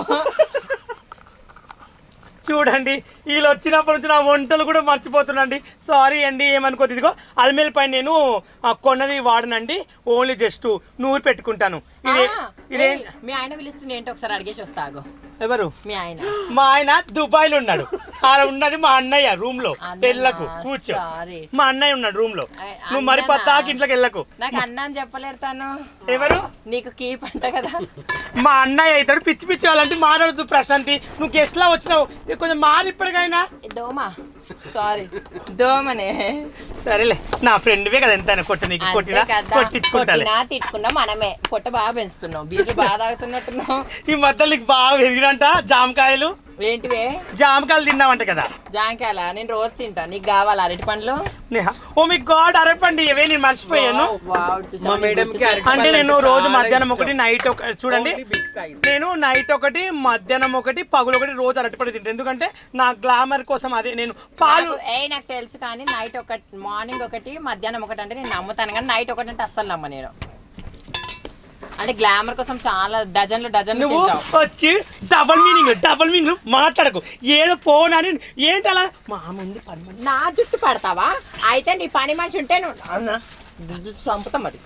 చూడండి వీళ్ళు వచ్చినప్పటి నుంచి నా వంటలు కూడా మర్చిపోతున్నాండి సారీ అండి ఏమనుకోదు ఇదిగో అల్మెల్ పైన నేను ఆ, కొన్నది వాడనండి ఓన్లీ జస్ట్ నూరు పెట్టుకుంటాను ఇది ఆ, ఇదే ఏయ్, మీ ఆయన పిలుస్తుంది ఏంటో ఒకసారి అడిగేసి వస్తాగు ఎవరు మీ ఆయన మా ఆయన దుబాయ్ లో ఉన్నాడు ఆడ ఉన్నది మా అన్నయ్య రూమ్ లో అన్నయ్య, వెళ్ళకు కూర్చో sorry. మా అన్నయ్య ఉన్నాడు రూమ్ లో అయ్, నువ్వు మరి అన్ననా? పద్దాకి ఇంట్లోకి వెళ్ళకు నాకు అన్న అని చెప్పలేడు తను ఎవరు నీకు కీప్ అంట కదా మా అన్నయ్య అవుతాడు పిచ్చి పిచ్చి వాళ్ళంటే మాట్లాడదు ప్రశాంతి నువ్వు గెస్ట్ లా వచ్చినావు ఇది కొంచెం మారి ఇప్పటికైనా ఈ దోమ సారీ దోమనే సరేలే నా ఫ్రెండ్వే కదా ఎంతైనా కొట్టు నీకు అంతే కొట్టినా కదా కొట్టించుకుంటాలే కొట్టినా తిట్టుకున్నా మనమే పొట్ట బాగా పెంచుతున్నావు బీర్లు బాగా తాగుతున్నట్టున్నావు ఈ మధ్య నీకు బాగా పెరిగినంట జామకాయలు ఏంటివే జామకాయలు తిన్నావంట కదా జాంకాయల నేను రోజు తింటా నీకు కావాలా అరటి పండ్లు నేహ, ఓ మీ గాడ్ అరపండి ఇవే నేను మర్చిపోయాను వావ్, చూసావా, మా నీ మేడం గుర్తు కి అరటి అంటే పళ్ళు నేను అంటే రోజు చాలా మధ్యాహ్నం ఇష్టం. ఒకటి నైట్ ఒక చూడండి Only big size. నేను నైట్ ఒకటి మధ్యాహ్నం ఒకటి పగులు ఒకటి రోజు అరటిపడి తింటాను ఎందుకంటే నా గ్లామర్ కోసం అదే నేను పాలు నాకు- ఏయ్ నాకు తెలుసు కానీ నైట్ ఒకటి మార్నింగ్ ఒకటి మధ్యాహ్నం ఒకటి అంటే నేను నమ్ముతాను కానీ నైట్ ఒకటి అంటే అస్సలు నమ్మ నేను అంటే గ్లామర్ కోసం చాలా డజన్లు డజన్లు నువ్వు తింటావు వచ్చి డబల్ మీనింగ్ డబల్ మీనింగ్ మాట్లాడకు ఏదో పోనని ఏంటి అలా మా ముందు పని మనిషి. నా జుట్టు పడతావా అయితే నీ పని మనిషి ఉంటే నువ్వు అన్నా, చంపుతా మరి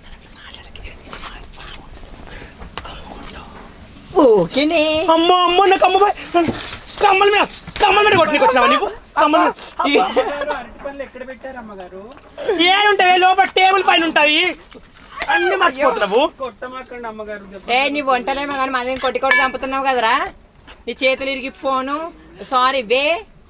ఓకేనే అమ్మో అమ్మో నాకు అమ్మ కమ్మల మీద కమ్మల మీద కొట్టి వచ్చినావా నీకు కమ్మల మీద. ఈ- అమ్మగారు అరటి పళ్ళు ఎక్కడ పెట్టారు అమ్మగారు ఏడుంటాయి లోపల టేబుల్ పైన ఉంటాయి అన్ని మర్చిపోతున్నావు కొట్టమాకండి అమ్మగారు ఏ నీ వంటలేమో కానీ మళ్ళీ కొట్టి కొట్టి చంపుతున్నావు కదరా నీ చేతులు ఇరిగిపోను సారీ బే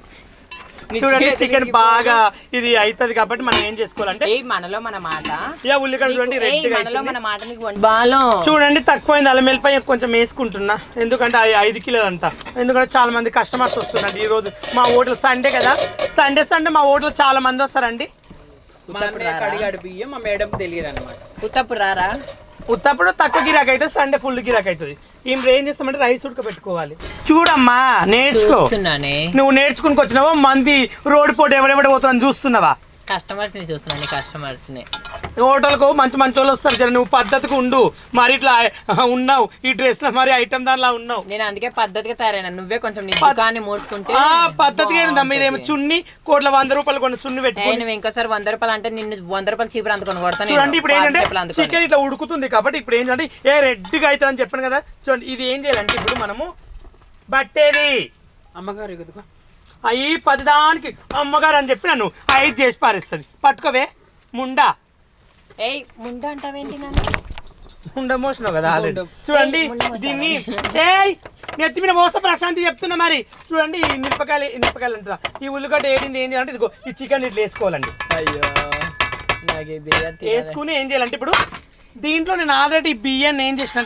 నీ చూడండి చేతులు చికెన్ ఇరిగిపోను. బాగా ఇది అవుతుంది కాబట్టి మనం ఏం చేసుకోవాలంటే ఏయ్ మనలో మన మాట ఇక ఉల్లిగడ్డ చూడండి నీకు- ఏయ్, రెడ్ మనలో మన మాట నీకు వంట బాలో చూడండి తక్కువైంది అల్లం వెల్లిపాయ కొంచెం వేసుకుంటున్నా ఎందుకంటే ఐ- ఐదు కిలోలు అంట ఎందుకంటే చాలా మంది కస్టమర్స్ వస్తున్నారు ఈ రోజు మా హోటల్ సండే కదా సండే సండే మా హోటల్ చాలా మంది వస్తారండి మా అన్నయ్య కడిగాడు బియ్యం మా మేడం తెలియదు అనమాట ఉత్తప్పుడు రారా ఉత్తప్పుడు తక్కువ గిరాక్ అవుతుంది సండే ఫుల్ గిరాక్ అవుతుంది ఏం ఏం చేస్తామంటే రైస్ ఉడకబెట్టుకోవాలి చూడమ్మా నేర్చుకో చూస్తున్నానే నువ్వు నేర్చుకుని వచ్చినావా మంది రోడ్డు పోటీ ఎవరెవడ పోతుందని చూస్తున్నావా కస్టమర్స్ ని చూస్తున్నాను కస్టమర్స్ ని హోటల్కు మంచి మంచి వాళ్ళు వస్తారు జర నువ్వు పద్ధతిగా ఉండు మరి ఇట్లా ఉన్నావు ఈ డ్రెస్ లో మరి ఐటమ్ దానిలా ఉన్నావు నేను అందుకే పద్ధతిగా తయారైనా నువ్వే కొంచెం నీ పద్- దుకాన్ని మూడ్చుకుంటే ఆ పద్ధతిగా ఏంటమ్మా ఇదేమో చున్ని కోట్ల వంద రూపాయలు కొన్ని చున్ని ఏ, పెట్టుకొని నువ్వు ఇంకోసారి వంద రూపాయలు అంటే నిన్ను వంద రూపాయలు చీపురు అందుకొని కొడతాను చూడండి ఇప్పుడు ఏంటంటే చికెన్ ఇట్లా ఉడుకుతుంది కాబట్టి ఇప్పుడు ఏంటంటే ఏ రెడ్గా అవుతుంది అని చెప్పాను కదా చూడండి ఇది ఏం చేయాలంటే ఇప్పుడు మనము బట్టేది అమ్మగారు ఇదిగో అవి పదిదానికి అమ్మగారు అని చెప్పి నన్ను ఐదు చేసి పారేస్తుంది పట్టుకోవే ముండా ఏయ్ ముందు అంటావేంటి నన్ను ముండ మోసినావు కదా ఆల్రెడీ ముండ. చూడండి ఏయ్, ముండ మోసావా? దీన్ని ఏయ్ నెత్తి మీద మోస్తా ప్రశాంతి చెప్తున్నా మరి చూడండి ఈ మిరపకాయలు ఈ మిరపకాయలు అంటారా ఈ ఉల్లిగడ్డ ఏంటి ఏం చేయాలంటే ఇదిగో ఈ చికెన్ ఇట్లా వేసుకోవాలండి అయ్యో నాకు ఈ బిర్యానీ తినాలి. వేసుకుని ఏం చేయాలంటే ఇప్పుడు దీంట్లో నేను ఆల్రెడీ బియ్యాన్ని ఏం చేసిన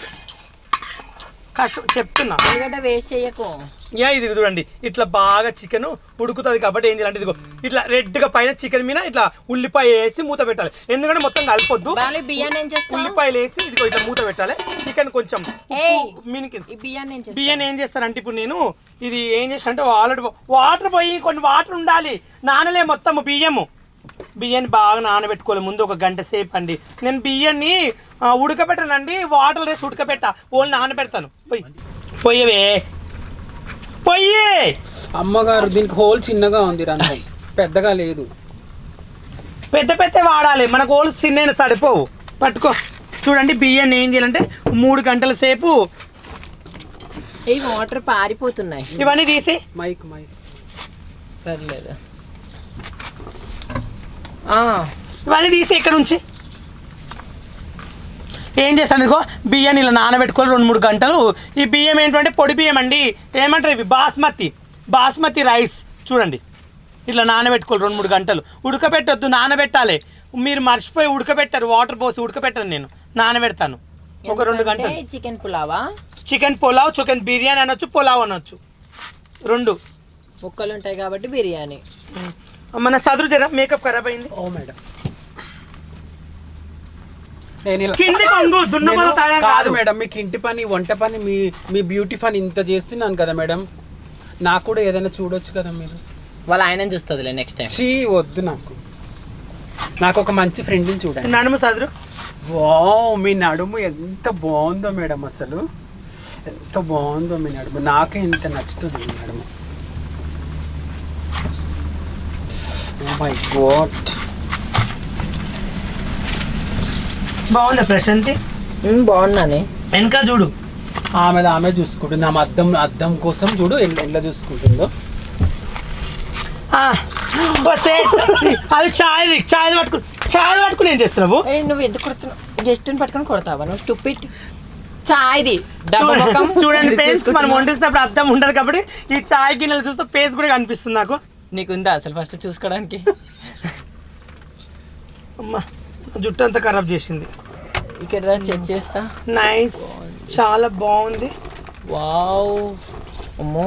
కష్టం చెప్తున్నా ఉల్లిగడ్డ వేస్ట్ చేయకు యా ఇది చూడండి ఇట్లా బాగా చికెన్ ఉడుకుతుంది కాబట్టి ఏం చేయాలంటే ఇదిగో ఇట్లా రెడ్గా పైన చికెన్ మీద ఇట్లా ఉల్లిపాయ వేసి మూత పెట్టాలి ఎందుకంటే మొత్తం కలిపొద్దు వాళ్ళు బియ్యాన్ని ఏం చేస్తావు ఉల్లిపాయలు వేసి ఇదిగో ఇట్లా మూత పెట్టాలి చికెన్ కొంచెం ఏయ్. మినికి ఈ బియ్యాన్ని ఏం చేస్తావు బియ్యం ఏం చేస్తారంటే ఇప్పుడు నేను ఇది ఏం చేస్తాను అంటే ఆల్రెడీ వాటర్ పోయి కొన్ని వాటర్ ఉండాలి నానలే మొత్తం బియ్యము బియ్యాన్ని బాగా నానబెట్టుకోవాలి ముందు ఒక గంట సేపు అండి నేను బియ్యాన్ని ఆ, ఉడకబెట్టనండి వాటర్ వేసి ఉడకబెట్ట ఓన్లీ నానబెడతాను పొయ్యి పొయ్యవే పొయ్యి అమ్మగారు దీనికి హోల్ చిన్నగా ఉంది రంధ్రం పెద్దగా లేదు పెద్ద పెద్ద వాడాలి మనకు ఓళ్ళు చిన్న సరిపోవు పట్టుకో చూడండి బియ్యాన్ని ఏం చేయాలంటే మూడు గంటల సేపు ఈ వాటర్ పారిపోతున్నాయి ఇవన్నీ తీసి మైక్ మైక్ పర్లేదు ఇవన్నీ తీసి ఇక్కడ ఉంచి ఏం చేస్తాను ఇదిగో బియ్యాన్ని ఇలా నానబెట్టుకోవాలి రెండు మూడు గంటలు ఈ బియ్యం ఏంటంటే పొడి బియ్యం అండి ఏమంటారు ఇవి బాస్మతి బాస్మతి రైస్ చూడండి ఇట్లా నానబెట్టుకోవాలి రెండు మూడు గంటలు ఉడకబెట్టొద్దు నానబెట్టాలి మీరు మర్చిపోయి ఉడకబెట్టారు వాటర్ పోసి ఉడకబెట్టాను నేను నానబెడతాను ఒక రెండు గంటలు చికెన్ పులావా చికెన్ పులావ్ చికెన్ బిర్యానీ అనొచ్చు పులావ్ అనొచ్చు రెండు ముక్కలు ఉంటాయి కాబట్టి బిర్యానీ మన సదురు జర మేకప్ ఖరాబ్ అయింది ఓ మేడం నేను ఇలా కింది కొంగు దున్నమల నేను- తాగడం కాదు కాదు మేడం మీకు ఇంటి పని వంట పని మీ మీ బ్యూటీ పని ఇంత చేస్తున్నాను కదా మేడం నాకు కూడా ఏదైనా చూడొచ్చు కదా మీరు వాళ్ళ ఆయన చూస్తుందిలే నెక్స్ట్ టైం చీ వద్దు నాకు నాకు ఒక మంచి ఫ్రెండ్ని చూడండి నడుము సదురు వావ్ మీ నడుము ఎంత బాగుందో మేడం అసలు ఎంత బాగుందో మీ నడుము నాకే ఇంత నచ్చుతుంది మీ నడుము మై గాడ్ బాగుందా ప్రశాంతి బాగున్నానే వెనక చూడు ఆమె ఆమె చూసుకుంటుంది ఆమె అద్దం అద్దం కోసం చూడు ఎట్లా ఎట్లా చూసుకుంటుందో ఆ, వస్తే అది చాయ్ చాయ్ పట్టుకు చాయ్ పట్టుకుని ఏం చేస్తున్నావు ఏయ్, నువ్వు ఎందుకు కొడుతున్నావు గెస్ట్ని పట్టుకొని కొడతావా నువ్వు స్టూపిడ్ చాయ్ది డబ్బా చూడండి- ముఖం. చూడండి ఇది ఫేస్ మనం చేసుకుంటున్నా. వండిస్తున్నప్పుడు అర్థం ఉండదు కాబట్టి ఈ చాయ్ గిన్నెలు చూస్తే ఫేస్ కూడా కనిపిస్తుంది నాకు నీకుందా అసలు ఫస్ట్ చూసుకోవడానికి అమ్మా జుట్టు అంతా ఖరాబ్ చేసింది ఇక్కడ చెక్ చేస్తా నైస్ చాలా బాగుంది వావ్ అమ్మో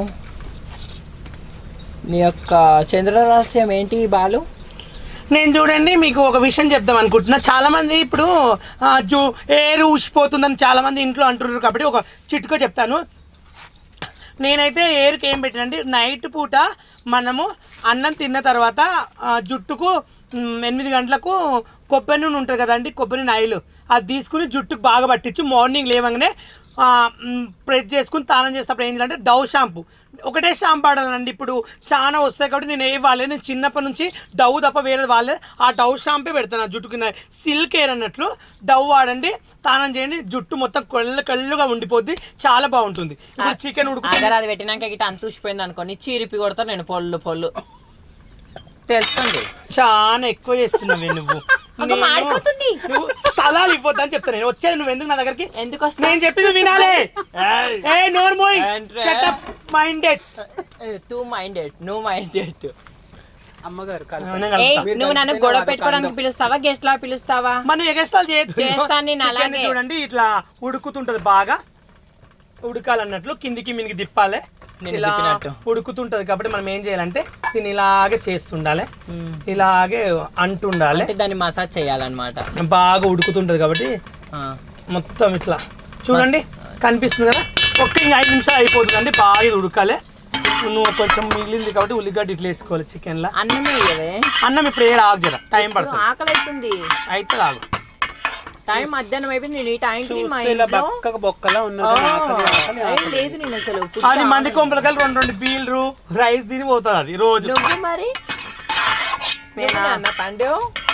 నీ యొక్క చంద్ర రహస్యం ఏంటి బాలు నేను చూడండి మీకు ఒక విషయం చెప్దాం అనుకుంటున్నా చాలా మంది ఇప్పుడు ఆ, జూ ఏరు ఊసిపోతుందని చాలా మంది ఇంట్లో అంటున్నారు కాబట్టి ఒక చిట్కో చెప్తాను నేనైతే ఏరుకి ఏం పెట్టానంటే నైట్ పూట మనము అన్నం తిన్న తర్వాత ఆ, జుట్టుకు మ్, ఎనిమిది గంటలకు కొబ్బరి నూనె ఉంటుంది కదండి కొబ్బరి నూనె ఆయిల్ అది తీసుకుని జుట్టుకు బాగా పట్టించి మార్నింగ్ లేవగానే ప్రెస్ చేసుకుని స్నానం చేసేటప్పుడు ఏం చేయాలంటే డవ్ షాంపూ ఒకటే షాంపూ వాడాలండి ఇప్పుడు చాలా వస్తాయి కాబట్టి నేను ఏ వాడలేదు నేను చిన్నప్పటి నుంచి డవ్ తప్ప వేరే వాడలేదు ఆ డవ్ షాంపే పెడతాను ఆ జుట్టుకి సిల్క్ ఎయిర్ అన్నట్లు డవ్ వాడండి స్నానం చేయండి జుట్టు మొత్తం కళ్ళు కళ్ళుగా ఉండిపోద్ది చాలా బాగుంటుంది ఇప్పుడు చికెన్ ఉడుకు అగర్ అది పెట్టినాక గిట్ట అంత ఊసిపోయింది అనుకో నీ చీరిపి కొడతా నేను పొల్లు పొల్లు తెలుస్తుంది చాలా ఎక్కువ చేస్తున్నావే నువ్వు అగో నేను- మాడిపోతుంది. నువ్వు స్థలాలు ఇవ్వద్దని చెప్తాను నేను వచ్చేది నువ్వు ఎందుకు నా దగ్గరికి ఎందుకు వస్తా నేను చెప్పింది వినాలి ఏ నోర్ మోయ్ ఏంట్రా? Shut up minded two minded no minded అమ్మగారు కలపండి. ఏ నువ్వు నన్ను గొడవ పెట్టుకోవడానికి పిలుస్తావా గెస్ట్ లా పిలుస్తావా మన ఎగస్ట్రాల్ చేయొద్దు చేస్తాను నేను Chicken ని అలాగే. చూడండి ఇట్లా ఉడుకుతుంటది బాగా ఉడకాలన్నట్లు కిందికి మినికి తిప్పాలి నేను ఇలా తిప్పినట్టు. ఉడుకుతుంటది కాబట్టి మనం ఏం చేయాలంటే దీన్ని ఇలాగే చేస్తుండాలి ఇలాగే అంటుండాలి అంటే దాన్ని మసాజ్ చేయాలన్నమాట బాగా ఉడుకుతుంటది కాబట్టి ఆ. మొత్తం ఇట్లా చూడండి కనిపిస్తుంది కదా ఒక్క ఇంక ఐదు నిమిషాలు అయిపోతుందండి బాగా ఇది ఉడకాలి నువ్వు కొంచెం మిగిలింది కాబట్టి ఉల్లిగడ్డ ఇట్లా వేసుకోవాలి చికెన్లో అన్నమే ఇయ్యవే అన్నం ఇప్పుడు ఏ రాగు జర టైం ఇప్పుడు పడుతుంది ఆకలి అవుతుంది అయితే రాగు టైం మధ్యాహ్నం అయిపోయింది నేను ఈ టైంకి మా చూస్తే ఇలా ఇంట్లో బక్కగా బొక్కలా ఉన్నారు కానీ ఆకలి, ఆకలి, ఏం ఆకలి. లేదు నేను అసలు అది మంది కొంపలకెళ్ళి రెండు రెండు బీల్లు రైస్ తిని పోతుంది అది రోజు నువ్వు మరి నేను అన్న పండు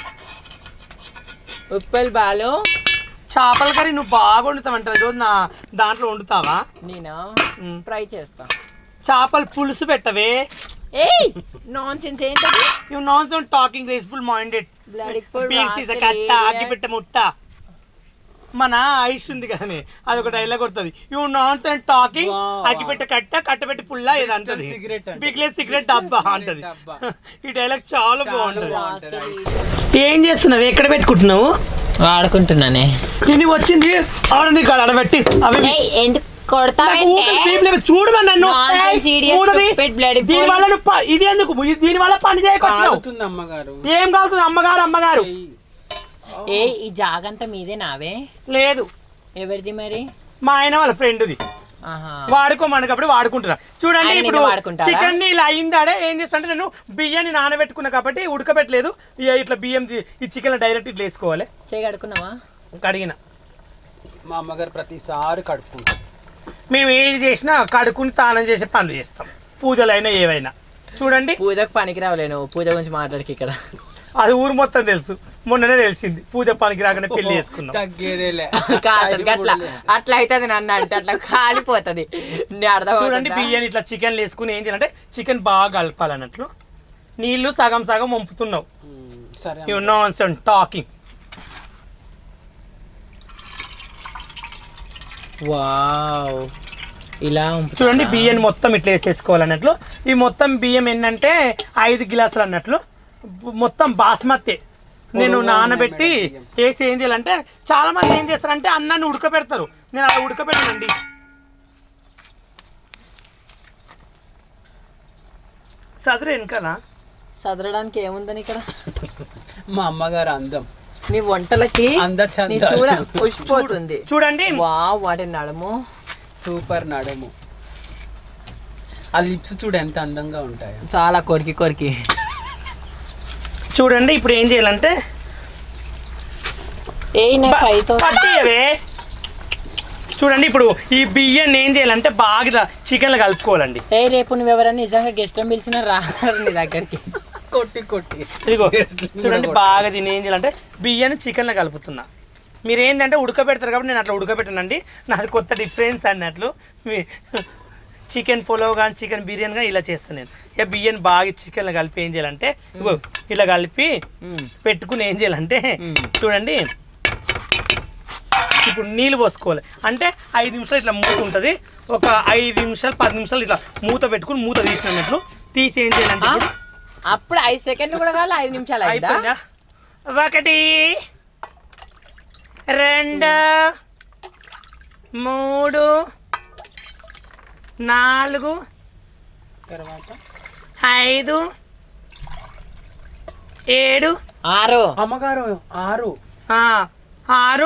ఉప్పల్ బాలు చేపల కర్రీ నువ్వు బాగా వండుతావంట రోజు నా దాంట్లో వండుతావా నేను మ్. ట్రై చేస్తా చేపల పులుసు పెట్టవే ఏయ్ నాన్ సెన్స్ ఏంటది యు నాన్ సోన్ టాకింగ్ రేస్ఫుల్ మైండెడ్ Bloody full పీక్సీస rascal కట్ట idiot. అగ్గిపెట్ట ముట్ట మన ఐష్ ఉంది కానీ అది ఒక డైలాగ్ కొడుతుంది you nonsense talking Wow. అగ్గిపెట్ట కట్ట కట్టబెట్టి పుల్ల ఇది అంటది cigarette అంట. బిగ్లెస్ సిగరెట్ Crystal డబ్బా cigarette అంటది డబ్బా. ఈ డైలాగ్ చాలా బాగుంటది బాగుంటది. ఏం చేస్తున్నావు ఎక్కడ పెట్టుకుంటున్నావు ఆడుకుంటున్నానే నేను వచ్చింది ఆడ నీకు అడబెట్టి అవి ఏయ్ ఎందుకు నాకు కొడతావంటే ఊపిరి పీపులు ఏమి చూడమని నన్ను Nonsense, ఏయ్, idiot, ఊదవి. stupid, bloody దీని fool. వల్ల నువ్వు ప- ఇది ఎందుకు ఇది దీని వల్ల పని చేయకొచ్చినావు కాలుతుంది అమ్మగారు ఏం కాలుతుంది అమ్మగారు అమ్మగారు చెయ్యి. ఏ ఈ జాగంతా మీదే నావే లేదు ఎవరిది మరి మా ఆయన వాళ్ళ ఫ్రెండ్ది ఆహా వాడుకోమన్నప్పుడు వాడుకుంటున్నా చూడండి ఆయన ఇప్పుడు నిన్ను వాడుకుంటారా? చికెన్ ని ఇలా అయిందాడే ఏం చేస్తాంటే నేను బియ్యాన్ని నానబెట్టుకున్నా కాబట్టి ఉడకబెట్టలేదు ఇక ఇట్లా బియ్యం తి- ఈ చికెన్ డైరెక్ట్ ఇట్లా వేసుకోవాలి చేయగడుకున్నావా కడిగిన మా అమ్మగారు ప్రతిసారి కడుక్కుంటారు మేము ఏది చేసినా కడుక్కుని తానం చేసే పనులు చేస్తాం పూజలైనా ఏవైనా చూడండి పూజకు పనికి రావలే నువ్వు పూజ గురించి మాట్లాడికి ఇక్కడ అది ఊరు మొత్తం తెలుసు మొన్ననే తెలిసింది పూజ పనికి రాగానే పెళ్లి చేసుకున్నాం తగ్గేదేలే కాదు అట్లా అట్లా అవుతుంది నన్ను అంటే అట్లా కాలిపోతుంది నీ అర్థం చూడండి బియ్యాన్ని ఇట్లా చికెన్ వేసుకుని ఏం చేయాలంటే చికెన్ బాగా కలపాలన్నట్లు నీళ్లు సగం సగం వంపుతున్నావు ఉమ్, సరే you nonsense talking wow ఇలా ఉంపుతారా? చూడండి బియ్యం మొత్తం ఇట్లా వేసేసుకోవాలన్నట్లు ఈ మొత్తం బియ్యం ఏంటంటే ఐదు గిలాసులు అన్నట్లు మొత్తం బాస్మతి నేను పొడవుగా నానబెట్టి ఉన్నాయి మేడం వేసి ఏం చేయాలంటే చాలా మంది ఏం చేస్తారంటే అన్నాన్ని ఉడకబెడతారు నేను అలా ఉడకబెట్టానండి చదురు వెనకాల చదరడానికి ఏముందని ఇక్కడ మా అమ్మగారు అందం నీ వంటలకి అంద నీ చంద చూడ పుష్పోతుంది చూడండి వావ్ వాటి నడుము సూపర్ నడుము ఆ లిప్స్ చూడు ఎంత అందంగా ఉంటాయో చాలా కొరికి కొరికి చూడండి ఇప్పుడు ఏం చేయాలంటే ఏ పైతో పట్టియవే చూడండి ఇప్పుడు ఈ బియ్యాన్ని ఏం చేయాలంటే బాగా చికెన్లో కలుపుకోవాలండి ఏ రేపు నువ్వు ఎవరైనా నిజంగా గెస్ట్ పిలిచినా రారు నీ దగ్గరికి కొట్టి కొట్టి ఇదిగో Guest ని కూడా చూడండి కొట్టు. బాగా దీన్ని ఏం చేయాలంటే బియ్యాన్ని చికెన్లో కలుపుతున్నా మీరు ఏంటంటే ఉడకబెడతారు కాబట్టి నేను అట్లా ఉడకబెట్టానండి నాది కొత్త డిఫరెన్స్ అన్నట్లు మీ- చికెన్ పులావ్ కానీ చికెన్ బిర్యానీ కానీ ఇలా చేస్తాను నేను ఇక బియ్యాన్ని బాగా చికెన్లో కలిపి ఏం చేయాలంటే ఇగో ఇలా కలిపి మ్మ్. పెట్టుకుని ఏం చేయాలంటే మ్మ్. చూడండి ఇప్పుడు నీళ్ళు పోసుకోవాలి అంటే ఐదు నిమిషాలు ఇట్లా మూత ఉంటుంది ఒక ఐదు నిమిషాలు పది నిమిషాలు ఇట్లా మూత పెట్టుకుని మూత తీసినట్లు తీసి ఏం చేయాలంటే ఆ? ఇప్పుడు అప్పుడు ఐదు సెకండ్లు కూడా కాదు ఐదు నిమిషాలు అయిందా అయిపోయిందా ఒకటి రెండు మూడు నాలుగు తర్వాత ఐదు ఏడు ఆరు అమ్మగారు ఆరు ఆ, ఆరు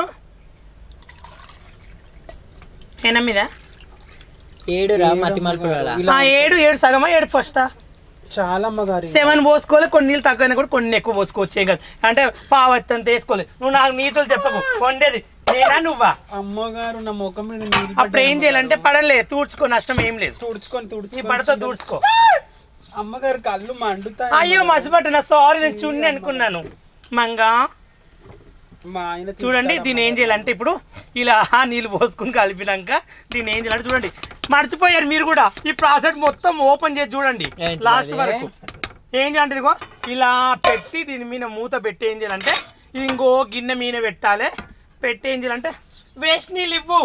ఎనిమిదా ఏడు రా మతి మలుపు ఇలా ఆ, ఏడు ఏడు సగమా ఏడు ఫస్టా చాలా అమ్మగారు సెవెన్ పోసుకోవాలి కొన్ని నీళ్ళు తక్కువైనా కూడా కొన్ని ఎక్కువ పోసుకోవచ్చు ఏం కాదు అంటే పావత్తంత వేసుకోలేదు నువ్వు నాకు నీతులు చెప్పకు వండేది నేనా నువ్వా అమ్మగారు నా ముఖం మీద నీళ్ళు అప్పుడు ఏం చేయాలంటే పడలే తూడ్చుకో నష్టం ఏం లేదు తుడుచుకొని ఈ తుడుచుకొని పడతో తూడ్చుకో అమ్మగారు కళ్ళు మండుతాయి అయ్యో మర్చిపట్టిన సారీ నేను చున్ని అనుకున్నాను మంగా మా ఆయన చూడండి తిడతారు దీన్ని ఏం చేయాలంటే ఇప్పుడు ఇలా నీళ్ళు పోసుకుని కలిపినాక దీన్ని ఏం చేయాలంటే చూడండి మర్చిపోయారు మీరు కూడా ఈ ప్రాసెస్ మొత్తం ఓపెన్ చేసి చూడండి ఏంటి లాస్ట్ అది? వరకు ఏం చేయాలంటే ఇదిగో ఇలా పెట్టి దీని మీద మూత పెట్టి ఏం చేయాలంటే ఇంకో గిన్నె మీద పెట్టాలి పెట్టి ఏం చేయాలంటే వేస్ట్ నీళ్ళు ఇవ్వు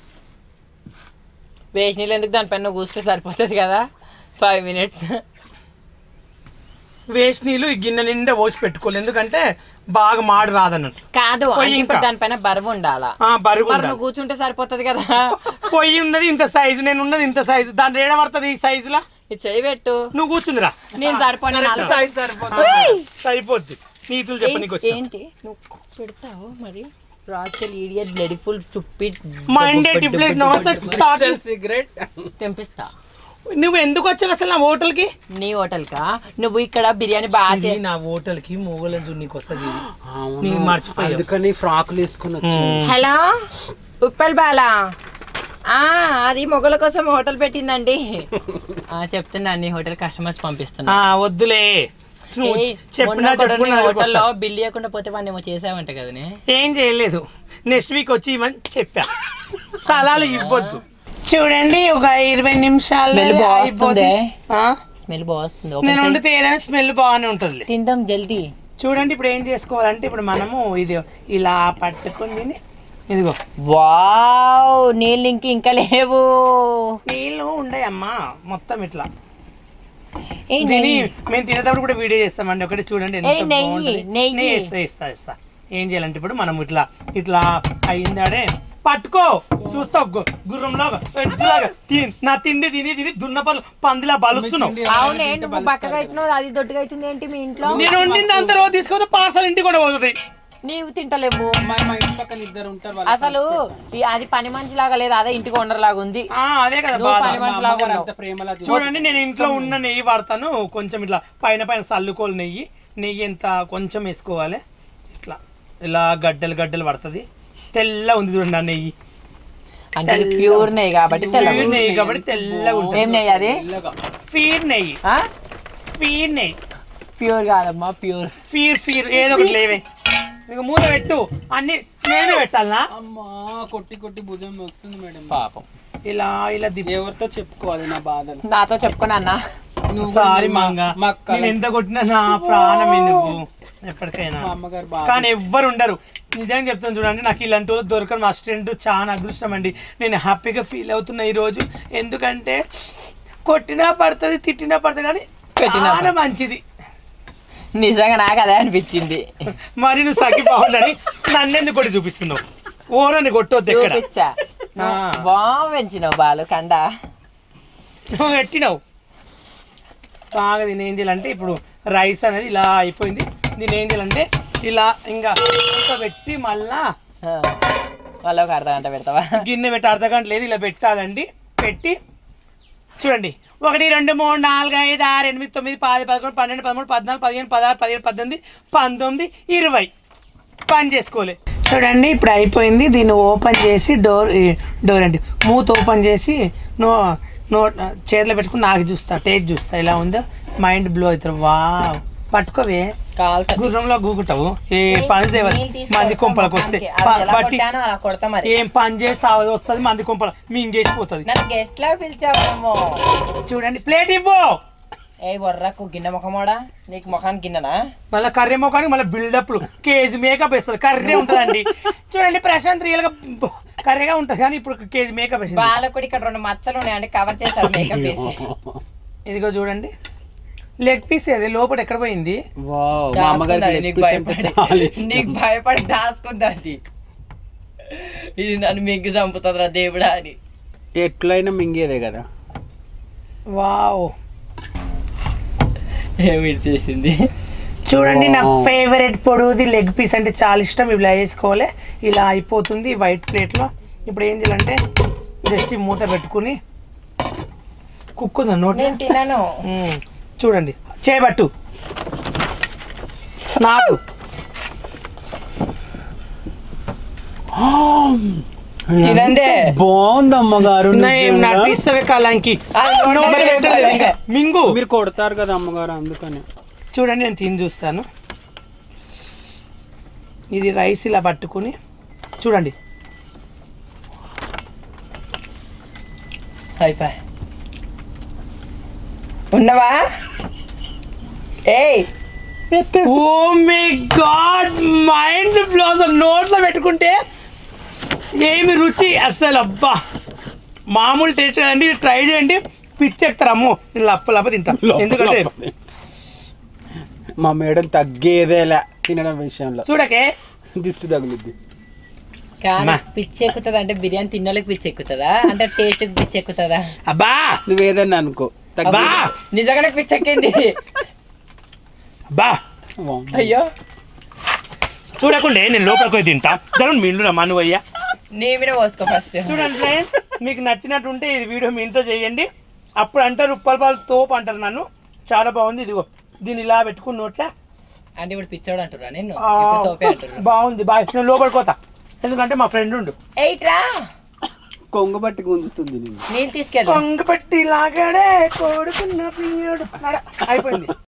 వేసి నీళ్ళు ఎందుకు దానిపైన కూస్తే సరిపోతుంది కదా ఫైవ్ మినిట్స్ వేస్ట్ నీళ్ళు ఈ గిన్నె నిండా పోసి పెట్టుకోవాలి ఎందుకంటే బాగా మాడు రాదన్నట్టు కాదు పోయి అంటే ఇప్పుడు ఇంకా. దానిపైన బరువు ఉండాలా ఆ, బరువు మరి ఉండాలి. నువ్వు కూర్చుంటే సరిపోతుంది కదా పొయ్యి ఉన్నది ఇంత సైజు నేను ఉన్నది ఇంత సైజు దాని రేడ పడుతుంది ఈ సైజులా ఇది చేయి పెట్టు నువ్వు కూర్చుందిరా నేను సరిపోను కరెక్ట్ నాలుగు- size సరిపోతుంది. సరిపోద్ది నీతులు చెప్ప నీకు వచ్చా ఏంటి నువ్వు పెడతావు మరి రాజకీయ ఈడియట్ బ్లడ్ ఫుల్ చుప్పి మండే టిప్లెట్ Crystal cigarette. తెంపిస్తా నువ్వు ఎందుకు వచ్చావు అసలు నా హోటల్కి నీ హోటల్ కా నువ్వు ఇక్కడ బిర్యానీ బాగా చే నా హోటల్కి మొగలం చూడు నీకు వస్తుంది అవును. నీ మర్చిపోయావు. అందుకని ఫ్రాక్లు వేసుకుని వచ్చి హలో ఉప్పల్ బాలా ఆ, అది మొగల కోసం హోటల్ పెట్టిందండి ఆ, చెప్తున్నా నీ హోటల్ కస్టమర్స్ పంపిస్తున్నా ఆ, వద్దులే నువ్వు ఏయ్, చెప్పినా మొన్న కూడా చెప్పు నీ నా దగ్గరికి హోటల్లో వస్తా. బిల్ ఇవ్వకుండా పోతే వాడిని ఏమో చేసావంట కదనే ఏం చేయలేదు నెక్స్ట్ వీక్ వచ్చి ఇవ్వని చెప్పా సలాలు ఇవ్వద్దు చూడండి ఒక ఇరవై నిమిషాలు స్మెల్ బాగుంది ఆ? స్మెల్ బాగుంది నేను వండితే ఏదైనా స్మెల్ బాగానే ఉంటుంది తిందాం జల్దీ చూడండి ఇప్పుడు ఏం చేసుకోవాలంటే ఇప్పుడు మనము ఇది ఇలా పట్టుకుని దీన్ని ఇదిగో వావ్ నీళ్ళు ఇంక ఇంకా లేవు నీళ్ళు ఉండయమ్మా మొత్తం ఇట్లా ఏయ్, దీని నెయ్యి. మేము తినేటప్పుడు కూడా వీడియో చేస్తామండి ఒకటి చూడండి ఎంత ఏయ్, నెయ్యి, బాగుంటది. నెయ్యి. నెయ్యి ఇస్తా ఇస్తా ఇస్తా ఏం చేయాలంటే ఇప్పుడు మనం ఇట్లా ఇట్లా అయిందాడే పట్టుకో చూస్తావు గు- గుర్రంలో ఎద్దులాగా తిని నా తిండి తిని తిని దున్నపలు పందిలా బలుస్తున్నావు తిండి అవునే ఎవరైనా నువ్వు తింటే బక్కగా అవుతున్నావు అది దొడ్డుగా అవుతుంది ఏంటి మీ ఇంట్లో నేను వండింది అంత రోజు తీసుకపోతే పార్సల్ ఇంటికి కూడా పోతుంది నీవు తింటలేవు మా మా ఇంటి పక్కన ఇద్దరు ఉంటారు వాళ్ళకి అసలు ఈ- అది పని మనిషి లాగా లేదు అదే ఇంటికి వండర్లాగా ఉంది ఆ, అదే కదా నువ్వు బాధ పని మా మనిషి లాగా అమ్మగారు ఉన్నావు. అంత ప్రేమలా చూడ చూడండి నేను ఇంట్లో ఉన్న నెయ్యి వాడతాను కొంచెం ఇట్లా పైన పైన సల్లుకోలు నెయ్యి నెయ్యి ఎంత కొంచెం వేసుకోవాలి ఇట్లా ఇలా గడ్డలు గడ్డలు పడుతుంది తెల్ల ఉంది చూడండి ఆ నెయ్యి అంటే ఇది ప్యూర్ నెయ్యి కాబట్టి తెల్ల ప్యూర్ నెయ్యి కాబట్టి తెల్లగా ఏం ఉంటుంది నెయ్యి అది తెల్లగా. ఫీర్ నెయ్యి ఫీర్ నెయ్యి ప్యూర్ కాదమ్మా ప్యూర్ ఫీర్ ఫీర్ ఏదో ఒకటి లేవే నీకు మూత పెట్టు అన్ని నేనే పెట్టాలనా అమ్మా కొట్టి కొట్టి భుజం వస్తుంది మేడం పాపం ఇలా ఇలా దిప్ ఎవరితో చెప్పుకోవాలి నా బాధలు నాతో చెప్పుకున్నా అన్న నువ్వు సారీ మా- మంగా మా అక్క నేను ఎంత కొట్టినా నా ప్రాణమే నువ్వు ఎప్పటికైనా మా అమ్మగారు బాగా కానీ ఎవ్వరు ఉండరు నిజంగా చెప్తాను చూడండి నాకు ఇలాంటి వాళ్ళు దొరకడం మా స్టూడెంట్ చాలా అదృష్టం అండి నేను హ్యాపీగా ఫీల్ అవుతున్నా ఈరోజు ఎందుకంటే కొట్టినా పడుతుంది తిట్టినా పడుతుంది కానీ పెట్టినా చాలా మంచిది నిజంగా నాకు అదే అనిపించింది మరి నువ్వు సగ్గి బాగుందని నన్నెందుకు కొట్టి చూపిస్తున్నావు ఓరని కొట్టొద్దు ఎక్కడ చూపించా ఆ. బాగా పెంచినావు బాలు కండ నువ్వు పెట్టినావు బాగా దీని ఏం చేయాలంటే ఇప్పుడు రైస్ అనేది ఇలా అయిపోయింది దీని ఏం చేయాలంటే ఇలా ఇంకా ఇంకా పెట్టి మళ్ళా ఆ. వాళ్ళు ఒక అర్ధ గంట పెడతావా గిన్నె పెట్టి అర్ధ గంట లేదు ఇలా పెట్టాలండి పెట్టి చూడండి ఒకటి రెండు మూడు నాలుగు ఐదు ఆరు ఎనిమిది తొమ్మిది పది పదకొండు పన్నెండు పదమూడు పద్నాలుగు పదిహేను పదహారు పదిహేడు పద్దెనిమిది పంతొమ్మిది ఇరవై పని చేసుకోలే చూడండి ఇప్పుడు అయిపోయింది దీన్ని ఓపెన్ చేసి డోర్ ఈ డోర్ అంటే మూత ఓపెన్ చేసి నో నో చేతిలో పెట్టుకుని నాకు చూస్తా టేస్ట్ చూస్తా ఇలా ఉందో మైండ్ బ్లో అవుతారు వా పట్టుకోవే కాలుతో గుర్రంలో గూగుతావు ఏ పని చేయవచ్చు నీళ్ళు తీసి మంది కొడతాం కొంపలకు వస్తే మొఖానికి. అది ప- ఎలా పట్టి కొట్టానో అలా కొడతా మరి ఏం పని చేస్తే అది వస్తుంది మంది కొంపల మేము చేసిపోతుంది నన్ను గెస్ట్ లా పిలిచావేమో చూడండి ప్లేట్ ఇవ్వు ఏ బొర్రకు గిన్నె ముఖమోడా నీకు ముఖానికి గిన్నెనా మళ్ళీ కర్రీ మొక్కడానికి మళ్ళీ బిల్డప్లు కేజీ మేకప్ వేస్తుంది కర్రీ ఉంటుందండి చూడండి ప్రశాంత్ రియల్ గా బ- కర్రీగా ఉంటుంది కానీ ఇప్పుడు కేజీ మేకప్ వేసింది బాలకు ఇక్కడ రెండు మచ్చలు ఉన్నాయండి కవర్ చేశారు మేకప్ వేసి ఇదిగో చూడండి లెగ్ పీస్ అది లోపల ఎక్కడ పోయింది వావ్ మా దాచుకుంది అమ్మగారికి అది, leg నీకు piece అంటే భయపడి చాలా ఇష్టం. నీకు భయపడి దాచుకుంది అది ఇది నన్ను మిగ్గి చంపుతుందిరా దేవుడా అని ఎట్లయినా మింగేదే కదా వావ్ ఏమి చేసింది చూడండి నా Wow. ఫేవరెట్ పొడుగుది లెగ్ పీస్ అంటే చాలా ఇష్టం ఇలా వేసుకోవాలి ఇలా అయిపోతుంది వైట్ ప్లేట్లో ఇప్పుడు ఏం చేయాలంటే జస్ట్ ఈ మూత పెట్టుకుని కుక్కుందా నోటి నేను తినను మ్మ్. చూడండి చేయబట్టు నాకు తినండి బాగుంది అమ్మగారు నా ఏం నిజంగా. నటిస్తావే కాలానికి అది నోట్లో నోట్లో పెట్టలేదు పెట్టలేదు ఇంకా. మింగు మీరు కొడతారు కదా అమ్మగారు అందుకని చూడండి నేను తిని చూస్తాను ఇది రైస్ ఇలా పట్టుకుని చూడండి అయిపోయి ఉన్నవా ఏయ్ oh my god mind blows నోట్లో పెట్టుకుంటే ఏమి రుచి అస్సలు అబ్బా మామూలు టేస్ట్ కదండి ఇది ట్రై చేయండి పిచ్చెక్తారు అమ్మో నేను లప్ప లప్ప తింటా ఎందుకంటే మా మేడం తగ్గేదేలా తినడం విషయంలో చూడకే దిష్టి తగులుద్ది కానీ అమ్మా. పిచ్చి ఎక్కుతుంది అంటే బిర్యానీ తిన్నోళ్ళకి పిచ్చి ఎక్కుతుందా అంటే టేస్ట్ పిచ్చి ఎక్కుతుందా అబ్బా నువ్వేదన్నా అనుకో అబ్బా నిజంగానే పిచ్చి ఎక్కింది అబ్బా వావ్. అయ్యో చూడకుండే నేను లోపలికి పోయి తింటా దాని మిల్లు మను అయ్యా నీ మీద పోసుకో ఫస్ట్ చూడండి ఫ్రెండ్స్ మీకు నచ్చినట్టుంటే ఇది వీడియో మీ ఇంట్లో చేయండి అప్పుడు అంటారు ఉప్పల పాలు తోపు అంటారు నన్ను చాలా బాగుంది ఇదిగో దీన్ని ఇలా పెట్టుకుని నోట్లా అంటే ఇప్పుడు పిచ్చోడు అంటున్నా నేను ఆ, ఇప్పుడు తోపే అంటున్నా బాగుంది బాయ్ నేను లోపలికి పోతా ఎందుకంటే మా ఫ్రెండ్ ఉండు ఎయిట్రా కొంగ బట్టి గుంజుతుంది నేను నేను తీసుకెళ్ళి కొంగ పట్టి లాగాడే కోడుకున్న ప్రియుడు నడ. అయిపోయింది